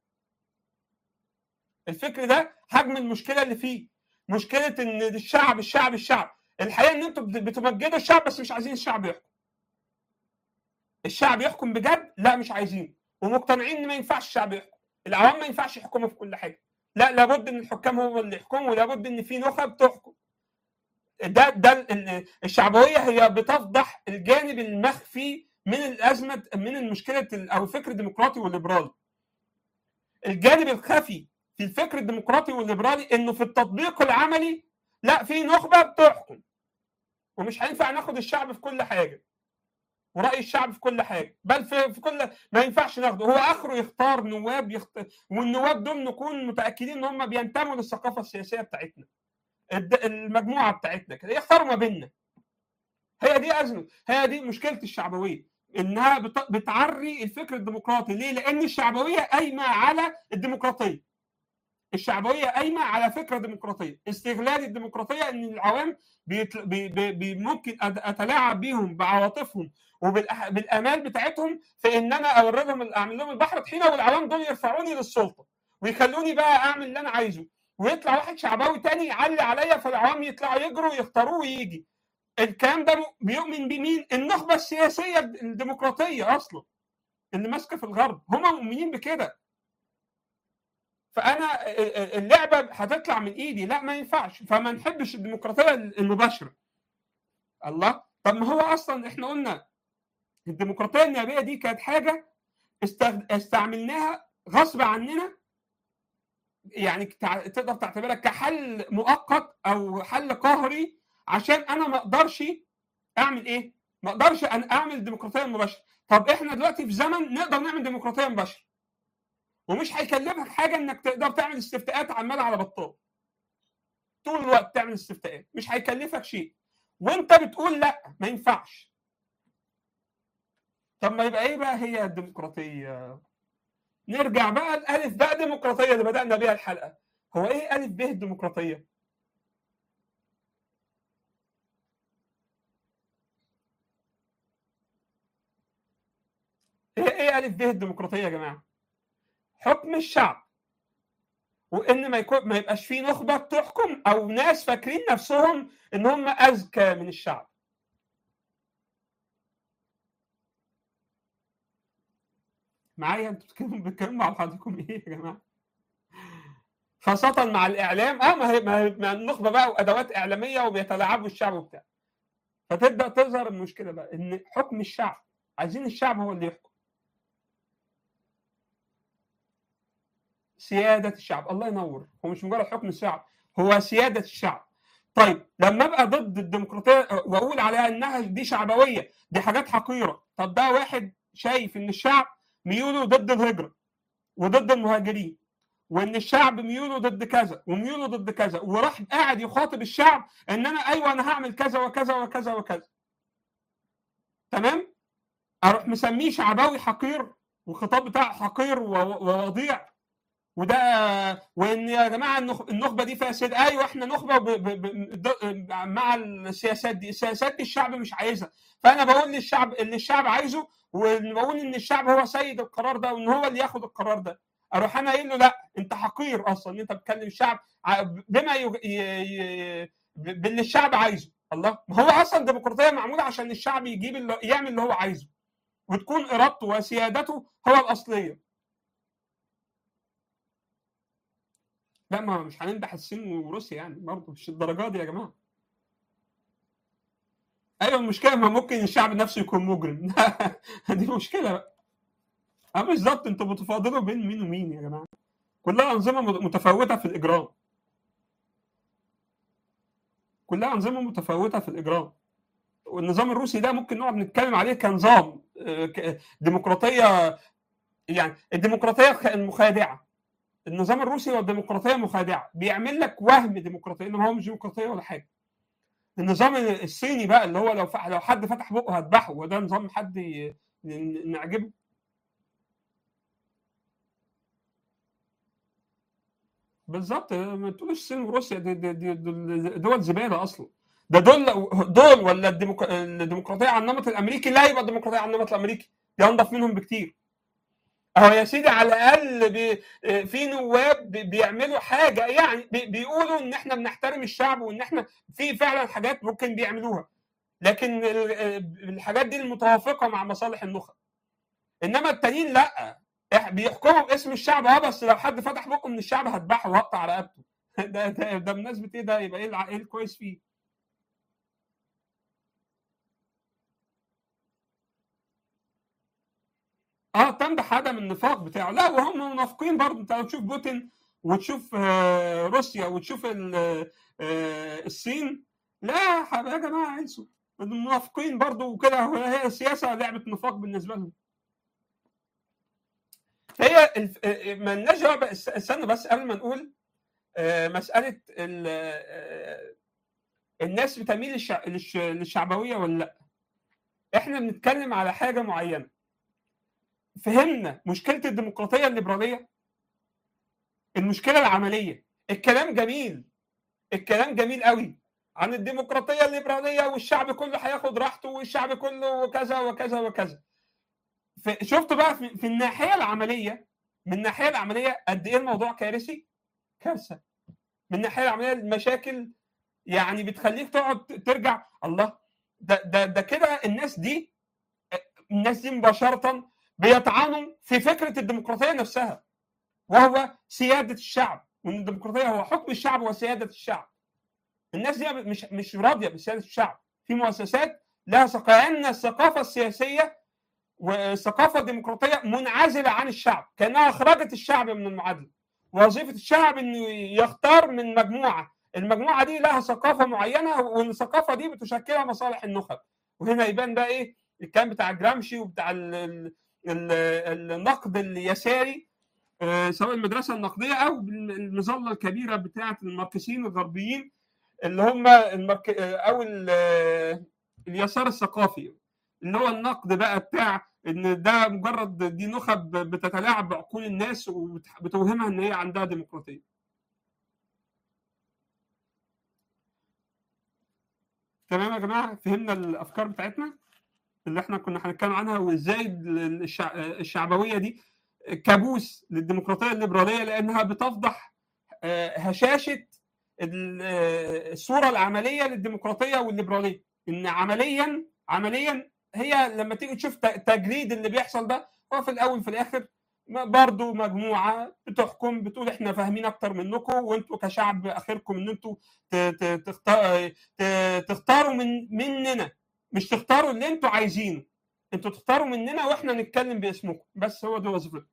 الفكر ده حجم المشكله اللي فيه مشكله ان الشعب الشعب الشعب الحقيقه ان انتوا بتمجدوا الشعب بس مش عايزين الشعب يحكم الشعب يحكم بجد لا مش عايزين ومقتنعين ان ما ينفعش الشعب يحكم العوام ما ينفعش يحكموا في كل حاجه لا لابد ان الحكام هم اللي يحكموا ولابد ان في نخب تحكم ده ده الشعبويه هي بتفضح الجانب المخفي من الازمه من المشكله او الفكر الديمقراطي والليبرالي الجانب الخفي في الفكر الديمقراطي والليبرالي انه في التطبيق العملي لا في نخبه بتحكم ومش هينفع ناخد الشعب في كل حاجه وراي الشعب في كل حاجه بل في, في كل ما ينفعش ناخده هو اخره يختار نواب يخت... والنواب دول نكون متاكدين ان هم بينتموا للثقافه السياسيه بتاعتنا المجموعه بتاعتنا كده يختاروا ما بيننا هي دي ازمه هي دي مشكله الشعبويه انها بت... بتعري الفكر الديمقراطي ليه؟ لان الشعبويه قايمه على الديمقراطيه الشعبويه قايمه على فكره ديمقراطيه استغلال الديمقراطيه ان العوام بيتل... بي... بي... ممكن اتلاعب بيهم بعواطفهم وبالامال بتاعتهم في ان انا اوردهم اعمل لهم البحر طحينه والعوام دول يرفعوني للسلطه ويخلوني بقى اعمل اللي انا عايزه ويطلع واحد شعبوي تاني يعلي عليا فالعوام يطلعوا يجروا يختاروه ويجي الكلام ده بيؤمن بمين؟ النخبه السياسيه الديمقراطيه اصلا اللي ماسكه في الغرب هم مؤمنين بكده فانا اللعبه هتطلع من ايدي لا ما ينفعش فما نحبش الديمقراطيه المباشره الله طب ما هو اصلا احنا قلنا الديمقراطيه النيابيه دي كانت حاجه استعملناها غصب عننا يعني تقدر تعتبرها كحل مؤقت او حل قهري عشان انا ما اقدرش اعمل ايه؟ ما اقدرش اعمل ديمقراطيه مباشره طب احنا دلوقتي في زمن نقدر نعمل ديمقراطيه مباشره ومش هيكلفك حاجه انك تقدر تعمل استفتاءات عمال على بطال طول الوقت تعمل استفتاءات مش هيكلفك شيء وانت بتقول لا ما ينفعش طب ما يبقى ايه بقى هي الديمقراطيه نرجع بقى الالف بقى ديمقراطيه اللي بدانا بيها الحلقه هو ايه الف ب الديمقراطيه ايه ايه الف ب الديمقراطيه يا جماعه حكم الشعب وان ما يكون ما يبقاش فيه نخبه تحكم او ناس فاكرين نفسهم ان هم اذكى من الشعب معايا انتوا بتتكلموا بتتكلموا مع حضراتكم ايه يا جماعه خاصة مع الإعلام اه ما هي ما النخبة بقى وأدوات إعلامية وبيتلاعبوا الشعب وبتاع فتبدأ تظهر المشكلة بقى إن حكم الشعب عايزين الشعب هو اللي يحكم سيادة الشعب الله ينور هو مش مجرد حكم الشعب هو سيادة الشعب طيب لما ابقى ضد الديمقراطية واقول عليها انها دي شعبوية دي حاجات حقيرة طب ده واحد شايف ان الشعب ميوله ضد الهجرة وضد المهاجرين وان الشعب ميوله ضد كذا وميوله ضد كذا وراح قاعد يخاطب الشعب ان انا ايوه انا هعمل كذا وكذا وكذا وكذا تمام اروح مسميه شعبوي حقير والخطاب بتاعه حقير ووضيع وده وان يا جماعه النخبه دي فاسد ايوه احنا نخبه ب... ب... ب... مع السياسات دي السياسات دي الشعب مش عايزها فانا بقول للشعب اللي الشعب عايزه وبقول ان الشعب هو سيد القرار ده وان هو اللي ياخد القرار ده اروح انا قايل له لا انت حقير اصلا انت بتكلم الشعب بما ي... ي... باللي الشعب عايزه الله ما هو اصلا الديمقراطيه معموله عشان الشعب يجيب اللي... يعمل اللي هو عايزه وتكون ارادته وسيادته هو الاصليه لا ما مش هنمدح الصين وروسيا يعني برضه مش الدرجات دي يا جماعه ايوه المشكله ما ممكن الشعب نفسه يكون مجرم دي مشكله بقى اه بالظبط انتوا بتفاضلوا بين مين ومين يا جماعه كلها انظمه متفاوته في الاجرام كلها انظمه متفاوته في الاجرام والنظام الروسي ده ممكن نقعد نتكلم عليه كنظام ديمقراطيه يعني الديمقراطيه المخادعه النظام الروسي والديمقراطيه مخادعه بيعمل لك وهم ديمقراطيه انما هو مش ديمقراطيه ولا حاجه النظام الصيني بقى اللي هو لو لو حد فتح بقه هذبحه وده نظام حد نعجبه بالظبط ما تقولش الصين وروسيا دي, دي, دي, دي دول زباله اصلا ده دول دول ولا الديمقراطيه على النمط الامريكي لا يبقى الديمقراطيه على النمط الامريكي دي انضف منهم بكتير اهو يا سيدي على الاقل بي في نواب بيعملوا حاجه يعني بيقولوا ان احنا بنحترم الشعب وان احنا في فعلا حاجات ممكن بيعملوها لكن الحاجات دي المتوافقه مع مصالح النخب انما التانيين لا بيحكموا باسم الشعب اه بس لو حد فتح بقه من الشعب هذبحه وهقطع رقبته ده ده, ده بمناسبه ايه ده يبقى ايه ايه الكويس فيه اه تمدح عدم النفاق بتاعه لا وهم منافقين برضه انت لو تشوف بوتين وتشوف آه روسيا وتشوف آه الصين لا يا جماعه انسوا المنافقين برضه وكده هي السياسه لعبه نفاق بالنسبه لهم هي ما لناش جواب استنى بس قبل ما نقول مساله الناس بتميل للشعبويه ولا لا احنا بنتكلم على حاجه معينه فهمنا مشكله الديمقراطيه الليبراليه المشكله العمليه الكلام جميل الكلام جميل قوي عن الديمقراطيه الليبراليه والشعب كله هياخد راحته والشعب كله وكذا وكذا وكذا شفت بقى في الناحيه العمليه من الناحيه العمليه قد ايه الموضوع كارثي كارثه من الناحيه العمليه المشاكل يعني بتخليك تقعد ترجع الله ده ده ده كده الناس دي الناس دي مباشره بيطعنوا في فكره الديمقراطيه نفسها وهو سياده الشعب وان الديمقراطيه هو حكم الشعب وسياده الشعب الناس دي مش مش راضيه بسياده الشعب في مؤسسات لها كأن الثقافه السياسيه والثقافه الديمقراطيه منعزله عن الشعب كانها اخرجت الشعب من المعادله وظيفه الشعب انه يختار من مجموعه المجموعه دي لها ثقافه معينه والثقافه دي بتشكلها مصالح النخب وهنا يبان بقى ايه الكلام بتاع جرامشي وبتاع ال ال ال النقد اليساري سواء المدرسه النقديه او المظله الكبيره بتاعه الماركسيين الغربيين اللي هم المارك او اليسار الثقافي اللي هو النقد بقى بتاع ان ده مجرد دي نخب بتتلاعب بعقول الناس وبتوهمها ان هي عندها ديمقراطيه. تمام يا جماعه فهمنا الافكار بتاعتنا اللي احنا كنا هنتكلم عنها وازاي الشعبويه دي كابوس للديمقراطيه الليبراليه لانها بتفضح هشاشه الصوره العمليه للديمقراطيه والليبراليه ان عمليا عمليا هي لما تيجي تشوف تجريد اللي بيحصل ده هو في الاول في الاخر برضه مجموعه بتحكم بتقول احنا فاهمين اكتر منكم وانتوا كشعب اخركم ان انتوا تختاروا من مننا مش تختاروا اللي انتوا عايزينه انتوا تختاروا مننا واحنا نتكلم باسمكم بس هو ده وظيفتكم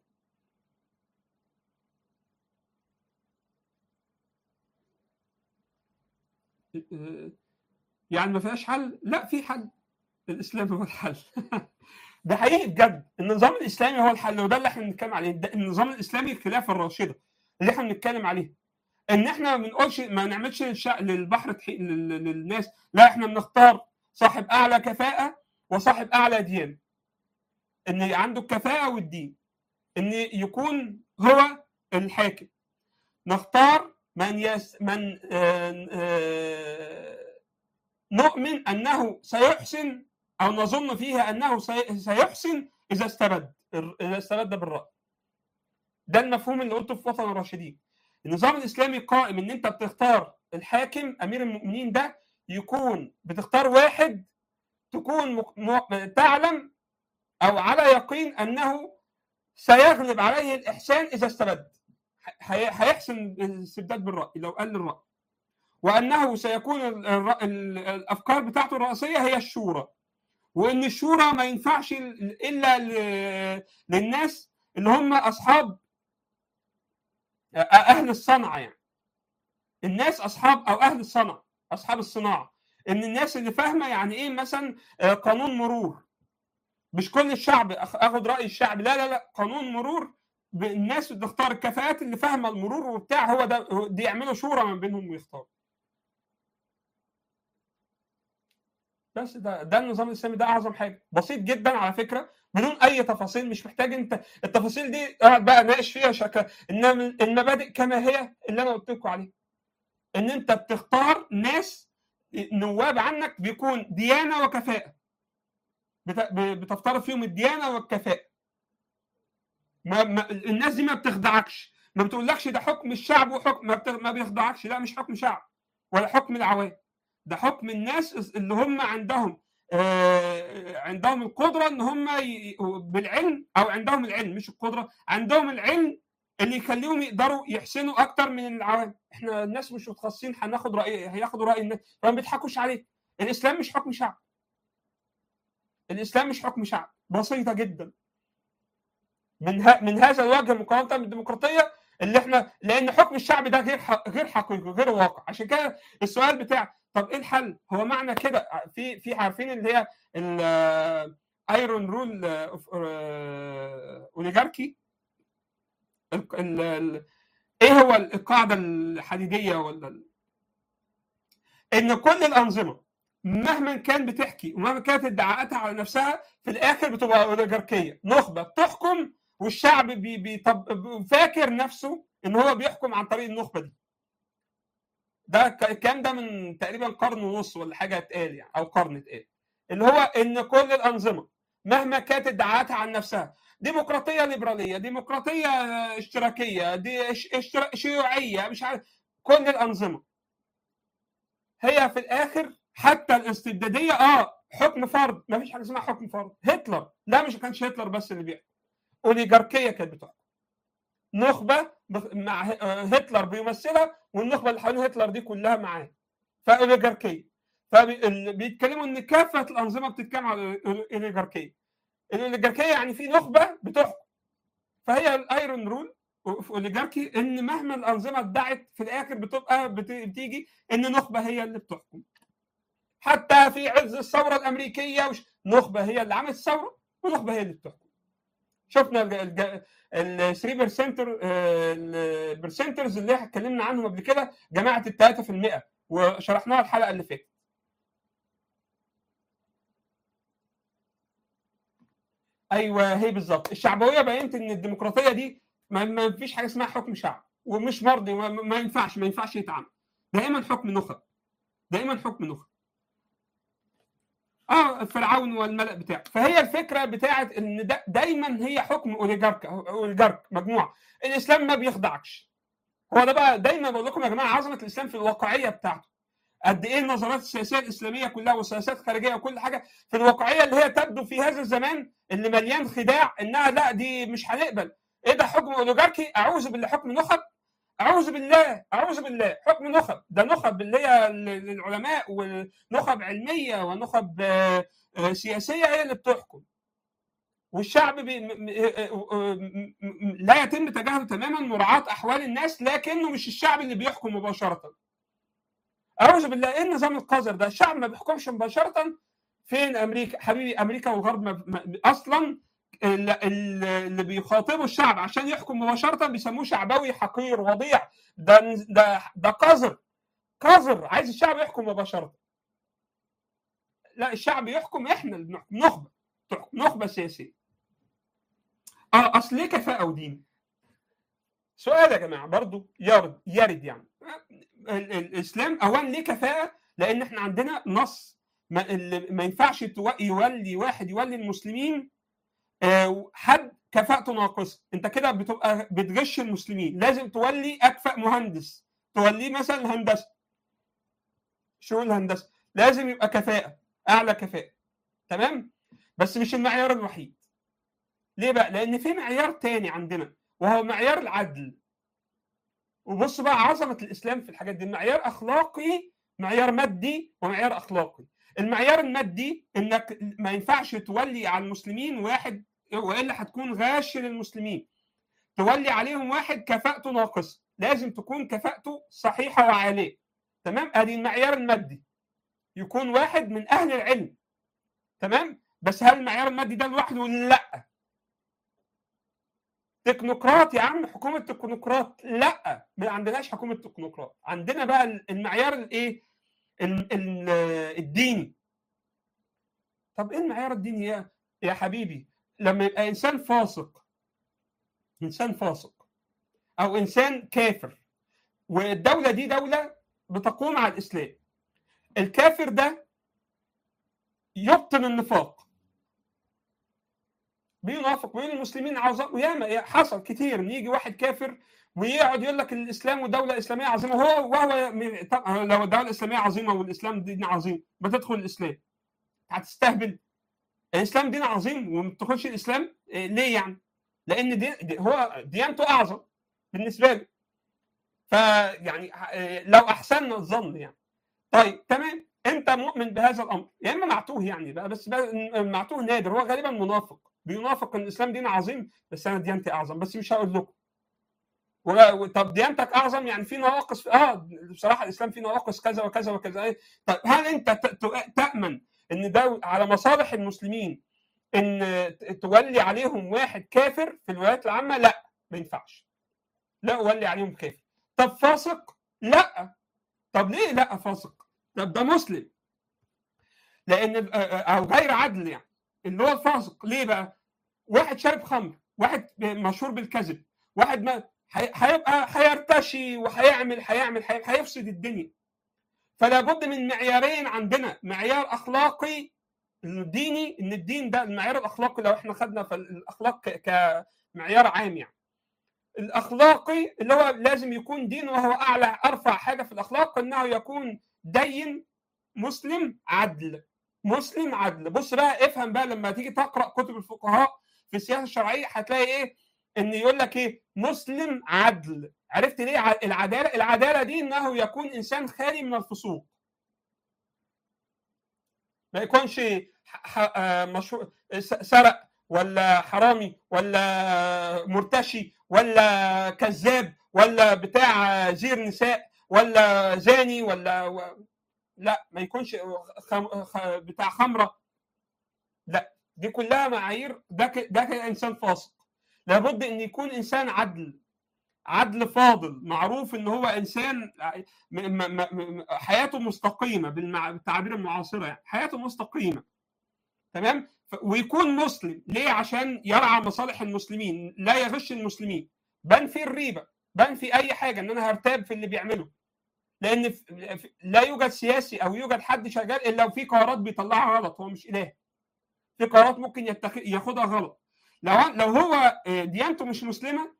يعني ما فيهاش حل لا في حل الاسلام هو الحل ده حقيقي بجد النظام الاسلامي هو الحل وده اللي احنا بنتكلم عليه ده النظام الاسلامي الخلافه الراشده اللي احنا بنتكلم عليه ان احنا ما بنقولش ما نعملش للبحر للناس لا احنا بنختار صاحب اعلى كفاءه وصاحب اعلى ديانه ان عنده الكفاءه والدين ان يكون هو الحاكم نختار من يس من آآ آآ نؤمن انه سيحسن او نظن فيها انه سيحسن اذا استبد اذا استبد بالراي ده المفهوم اللي قلته في وطن الراشدين النظام الاسلامي قائم ان انت بتختار الحاكم امير المؤمنين ده يكون بتختار واحد تكون م... م... تعلم او على يقين انه سيغلب عليه الاحسان اذا استبد هيحسن الاستبداد بالراي لو قال الراي وانه سيكون الافكار بتاعته الرئيسيه هي الشورى وان الشورى ما ينفعش الا للناس اللي هم اصحاب اهل الصنعه يعني الناس اصحاب او اهل الصنعه اصحاب الصناعه ان الناس اللي فاهمه يعني ايه مثلا قانون مرور مش كل الشعب اخد راي الشعب لا لا لا قانون مرور الناس بتختار الكفاءات اللي فاهمه المرور وبتاع هو ده دي يعملوا شورى ما بينهم ويختاروا بس ده ده النظام الاسلامي ده اعظم حاجه بسيط جدا على فكره بدون اي تفاصيل مش محتاج انت التفاصيل دي اقعد بقى ناقش فيها شكل انما المبادئ كما هي اللي انا قلت لكم عليها ان انت بتختار ناس نواب عنك بيكون ديانه وكفاءه بتفترض فيهم الديانه والكفاءه ما ما الناس دي ما بتخدعكش ما بتقولكش ده حكم الشعب وحكم ما, بتخ... ما بيخدعكش لا مش حكم شعب ولا حكم العوام ده حكم الناس اللي هم عندهم آه عندهم القدره ان هم ي... بالعلم او عندهم العلم مش القدره عندهم العلم اللي يخليهم يقدروا يحسنوا اكتر من العوام احنا الناس مش متخصصين هناخد راي هياخدوا راي الناس فما بيضحكوش عليك الاسلام مش حكم شعب الاسلام مش حكم شعب بسيطه جدا من ها من هذا الوجه مقارنه بالديمقراطيه اللي احنا لان حكم الشعب ده غير غير حقيقي غير واقع عشان كده السؤال بتاع طب ايه الحل؟ هو معنى كده في في عارفين اللي هي الايرون رول اوليجاركي ايه هو القاعده الحديديه ولا ان كل الانظمه مهما كان بتحكي ومهما كانت ادعاءاتها على نفسها في الاخر بتبقى اوليجاركيه نخبه بتحكم والشعب بي بي طب فاكر نفسه ان هو بيحكم عن طريق النخبه دي ده الكلام ده من تقريبا قرن ونص ولا حاجه اتقال يعني او قرن اتقال اللي هو ان كل الانظمه مهما كانت ادعاءاتها عن نفسها ديمقراطيه ليبراليه ديمقراطيه اشتراكيه دي اشترا... شيوعيه مش عارف كل الانظمه هي في الاخر حتى الاستبداديه اه حكم فرد ما فيش حاجه اسمها حكم فرد هتلر لا مش كانش هتلر بس اللي بيحكم اوليجاركيه كانت بتحكم نخبه مع هتلر بيمثلها والنخبه اللي حوالين هتلر دي كلها معاه فاوليجاركيه فبيتكلموا ان كافه الانظمه بتتكلم على الاوليجاركيه الاوليجاركيه يعني في نخبه بتحكم فهي الايرون رول في اوليجاركي ان مهما الانظمه ادعت في الاخر بتبقى بتيجي ان نخبه هي اللي بتحكم حتى في عز الثوره الامريكيه وش... نخبه هي اللي عملت الثوره ونخبه هي اللي بتحكم شفنا ال 3 برسنتر البرسنترز اللي اتكلمنا عنهم قبل كده جماعه ال 3% وشرحناها الحلقه اللي فاتت ايوه هي بالظبط الشعبويه بينت ان الديمقراطيه دي ما, ما فيش حاجه اسمها حكم شعب ومش مرضي ما, ما ينفعش ما ينفعش يتعمل دائما حكم نخب دائما حكم نخب اه فرعون والملأ بتاعه فهي الفكره بتاعت ان دا دايما هي حكم اوليجارك اوليجارك مجموعه الاسلام ما بيخدعكش هو ده بقى دايما بقول لكم يا جماعه عظمه الاسلام في الواقعيه بتاعته قد ايه النظرات السياسيه الاسلاميه كلها والسياسات الخارجيه وكل حاجه في الواقعيه اللي هي تبدو في هذا الزمان اللي مليان خداع انها لا دي مش هنقبل ايه ده حكم اوليجاركي اعوذ بالله حكم نخب اعوذ بالله اعوذ بالله حكم نخب ده نخب اللي هي العلماء ونخب علميه ونخب سياسيه هي اللي بتحكم والشعب بي لا يتم تجاهله تماما مراعاه احوال الناس لكنه مش الشعب اللي بيحكم مباشره اعوذ بالله ايه النظام القذر ده الشعب ما بيحكمش مباشره فين امريكا حبيبي امريكا والغرب ما ما اصلا اللي بيخاطبوا الشعب عشان يحكم مباشره بيسموه شعبوي حقير وضيع ده ده ده قذر قذر عايز الشعب يحكم مباشره لا الشعب يحكم احنا اللي بنحكم نخبه نخبه سياسيه اه اصل ليه كفاءه ودين سؤال يا جماعه برضو يرد يرد يعني الاسلام اولا ليه كفاءه لان احنا عندنا نص ما, ما ينفعش يولي واحد يولي المسلمين حد كفاءته ناقصه انت كده بتبقى بتغش المسلمين لازم تولي اكفأ مهندس توليه مثلا هندسه شؤون الهندسه لازم يبقى كفاءه اعلى كفاءه تمام بس مش المعيار الوحيد ليه بقى لان في معيار تاني عندنا وهو معيار العدل وبص بقى عظمه الاسلام في الحاجات دي معيار اخلاقي معيار مادي ومعيار اخلاقي المعيار المادي انك ما ينفعش تولي على المسلمين واحد والا هتكون غاش للمسلمين تولي عليهم واحد كفاءته ناقصه لازم تكون كفاءته صحيحه وعاليه تمام ادي المعيار المادي يكون واحد من اهل العلم تمام بس هل المعيار المادي ده لوحده لا تكنوقراط يا عم حكومه تكنوقراط لا ما عندناش حكومه تكنوقراط عندنا بقى المعيار الايه الديني طب ايه المعيار الديني يا يا حبيبي لما يبقى انسان فاسق انسان فاسق او انسان كافر والدوله دي دوله بتقوم على الاسلام الكافر ده يبطن النفاق بينافق بين المسلمين عظام وياما حصل كتير ان يجي واحد كافر ويقعد يقول لك الاسلام والدوله الاسلاميه عظيمه هو وهو لو الدوله الاسلاميه عظيمه والاسلام دين عظيم بتدخل الاسلام هتستهبل الاسلام دين عظيم وما تدخلش الاسلام ليه يعني؟ لان دي, دي هو ديانته اعظم بالنسبه له فيعني لو احسننا الظن يعني طيب تمام انت مؤمن بهذا الامر يا اما معتوه يعني بقى بس بقى معتوه نادر هو غالبا منافق بينافق ان الاسلام دين عظيم بس انا ديانتي اعظم بس مش هقول لكم طب ديانتك اعظم يعني في نواقص اه بصراحه الاسلام فيه نواقص كذا وكذا وكذا طيب هل انت تامن ان ده على مصالح المسلمين ان تولي عليهم واحد كافر في الولايات العامه لا ما ينفعش لا اولي عليهم كافر طب فاسق لا طب ليه لا فاسق طب ده مسلم لان او غير عدل يعني اللي هو الفاسق ليه بقى واحد شارب خمر واحد مشهور بالكذب واحد ما هيبقى هيرتشي وهيعمل هيعمل هيفسد الدنيا فلا بد من معيارين عندنا معيار اخلاقي ديني ان الدين ده المعيار الاخلاقي لو احنا خدنا فالاخلاق كمعيار عام يعني الاخلاقي اللي هو لازم يكون دين وهو اعلى ارفع حاجه في الاخلاق انه يكون دين مسلم عدل مسلم عدل بص بقى افهم بقى لما تيجي تقرا كتب الفقهاء في السياسه الشرعيه هتلاقي ايه ان يقول لك ايه مسلم عدل عرفت ليه العداله العداله دي انه يكون انسان خالي من الفسوق ما يكونش مشروع سرق ولا حرامي ولا مرتشي ولا كذاب ولا بتاع زير نساء ولا زاني ولا و... لا ما يكونش خم... خ... بتاع خمره لا دي كلها معايير ده ك... ده انسان فاسق لابد ان يكون انسان عدل عدل فاضل معروف ان هو انسان م... م... م... حياته مستقيمه بالمع... بالتعبير المعاصره يعني حياته مستقيمه تمام ويكون مسلم ليه عشان يرعى مصالح المسلمين لا يغش المسلمين بنفي الريبه بنفي اي حاجه ان انا هرتاب في اللي بيعمله لان لا يوجد سياسي او يوجد حد شغال الا وفي قرارات بيطلعها غلط هو مش اله في قرارات ممكن يتخ... ياخدها غلط لو لو هو ديانته مش مسلمه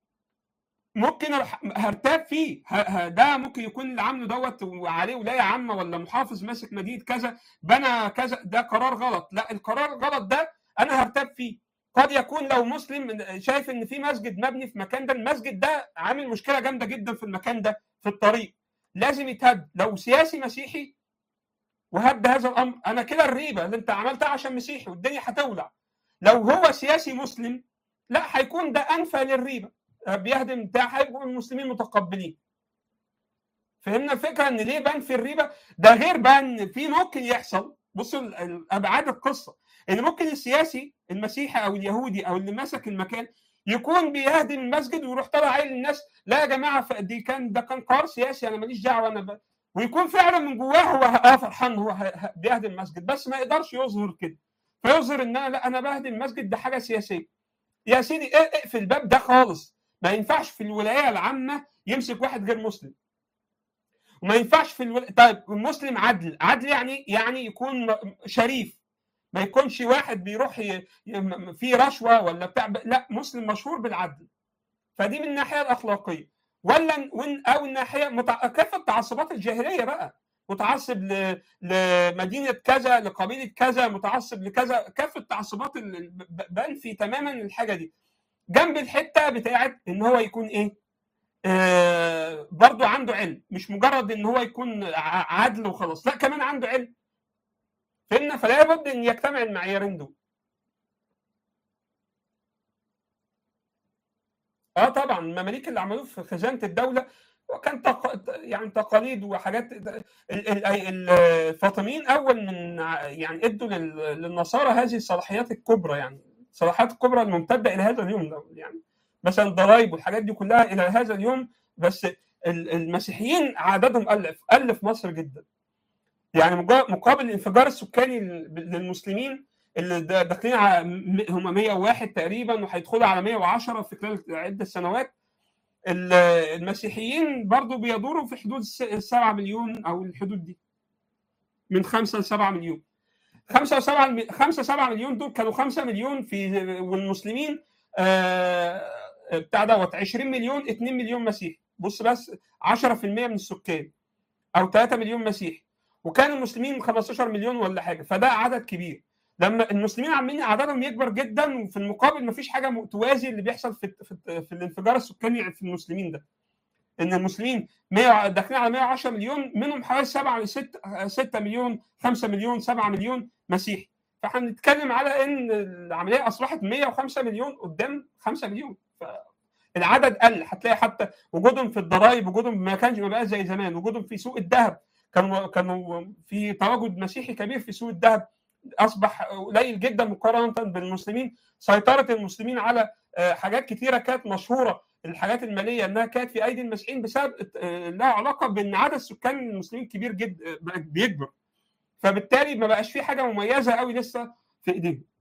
ممكن هرتاب فيه ده ممكن يكون اللي عامله دوت وعليه ولايه عامه ولا محافظ ماسك مدينه كذا بنى كذا ده قرار غلط لا القرار الغلط ده انا هرتاب فيه قد يكون لو مسلم شايف ان في مسجد مبني في مكان ده المسجد ده عامل مشكله جامده جدا في المكان ده في الطريق لازم يتهد لو سياسي مسيحي وهد هذا الامر انا كده الريبه اللي انت عملتها عشان مسيحي والدنيا هتولع لو هو سياسي مسلم لا هيكون ده انفى للريبه بيهدم بتاع هيبقوا المسلمين متقبلين فهمنا الفكره ان ليه بنفي الريبه ده غير بقى ان في ممكن يحصل بصوا ابعاد القصه ان ممكن السياسي المسيحي او اليهودي او اللي مسك المكان يكون بيهدم المسجد ويروح طالع عيل للناس لا يا جماعه دي كان ده كان قرار سياسي انا ماليش دعوه انا ب... ويكون فعلا من جواه هو اه فرحان هو بيهدم المسجد بس ما يقدرش يظهر كده فيظهر ان انا لا انا بهدم المسجد ده حاجه سياسيه يا سيدي اقفل الباب ده خالص ما ينفعش في الولايه العامه يمسك واحد غير مسلم وما ينفعش في الولا... طيب المسلم عدل عدل يعني يعني يكون شريف ما يكونش واحد بيروح ي... في رشوه ولا بتاع لا مسلم مشهور بالعدل فدي من الناحيه الاخلاقيه ولا او الناحيه متع... كافه التعصبات الجاهليه بقى متعصب ل... لمدينه كذا لقبيله كذا متعصب لكذا كافه التعصبات ال... بنفي تماما الحاجه دي جنب الحته بتاعت ان هو يكون ايه آه برضو عنده علم مش مجرد ان هو يكون عدل وخلاص لا كمان عنده علم فهمنا فلا بد ان يجتمع المعيارين دول اه طبعا المماليك اللي عملوه في خزانه الدوله وكان تق... يعني تقاليد وحاجات ال- ال- ال- الفاطميين اول من ع- يعني ادوا لل- للنصارى هذه الصلاحيات الكبرى يعني الصلاحيات الكبرى الممتده الى هذا اليوم ده يعني مثلا الضرائب والحاجات دي كلها الى هذا اليوم بس ال- المسيحيين عددهم قل قل في مصر جدا يعني مجا- مقابل الانفجار السكاني لل- للمسلمين اللي دا- داخلين على م- هم 101 تقريبا وهيدخلوا على 110 في خلال عده سنوات ال- المسيحيين برضو بيدوروا في حدود الس- السبعة مليون او الحدود دي من خمسة لسبعة مليون خمسة وسبعة الم- خمسة سبعة مليون دول كانوا خمسة مليون في والمسلمين آه، بتاع دوت 20 مليون 2 مليون مسيحي بص بس 10% من السكان او 3 مليون مسيحي وكان المسلمين 15 مليون ولا حاجه فده عدد كبير لما المسلمين عمالين عددهم يكبر جدا وفي المقابل مفيش حاجه م- توازي اللي بيحصل في في, في الانفجار السكاني في المسلمين ده ان المسلمين 100 داخلين على 110 مليون منهم حوالي 7 6 6 مليون 5 مليون 7 مليون مسيحي فاحنا بنتكلم على ان العمليه اصبحت 105 مليون قدام 5 مليون العدد قل هتلاقي حتى وجودهم في الضرائب وجودهم ما كانش ما بقى زي زمان وجودهم في سوق الذهب كانوا كانوا في تواجد مسيحي كبير في سوق الذهب اصبح قليل جدا مقارنه بالمسلمين سيطره المسلمين على آه، حاجات كثيره كانت مشهوره الحاجات الماليه انها كانت في ايدي المسيحيين بسبب آه، لها علاقه بان عدد سكان المسلمين كبير جدا بيكبر فبالتالي ما بقاش في حاجه مميزه قوي لسه في ايديهم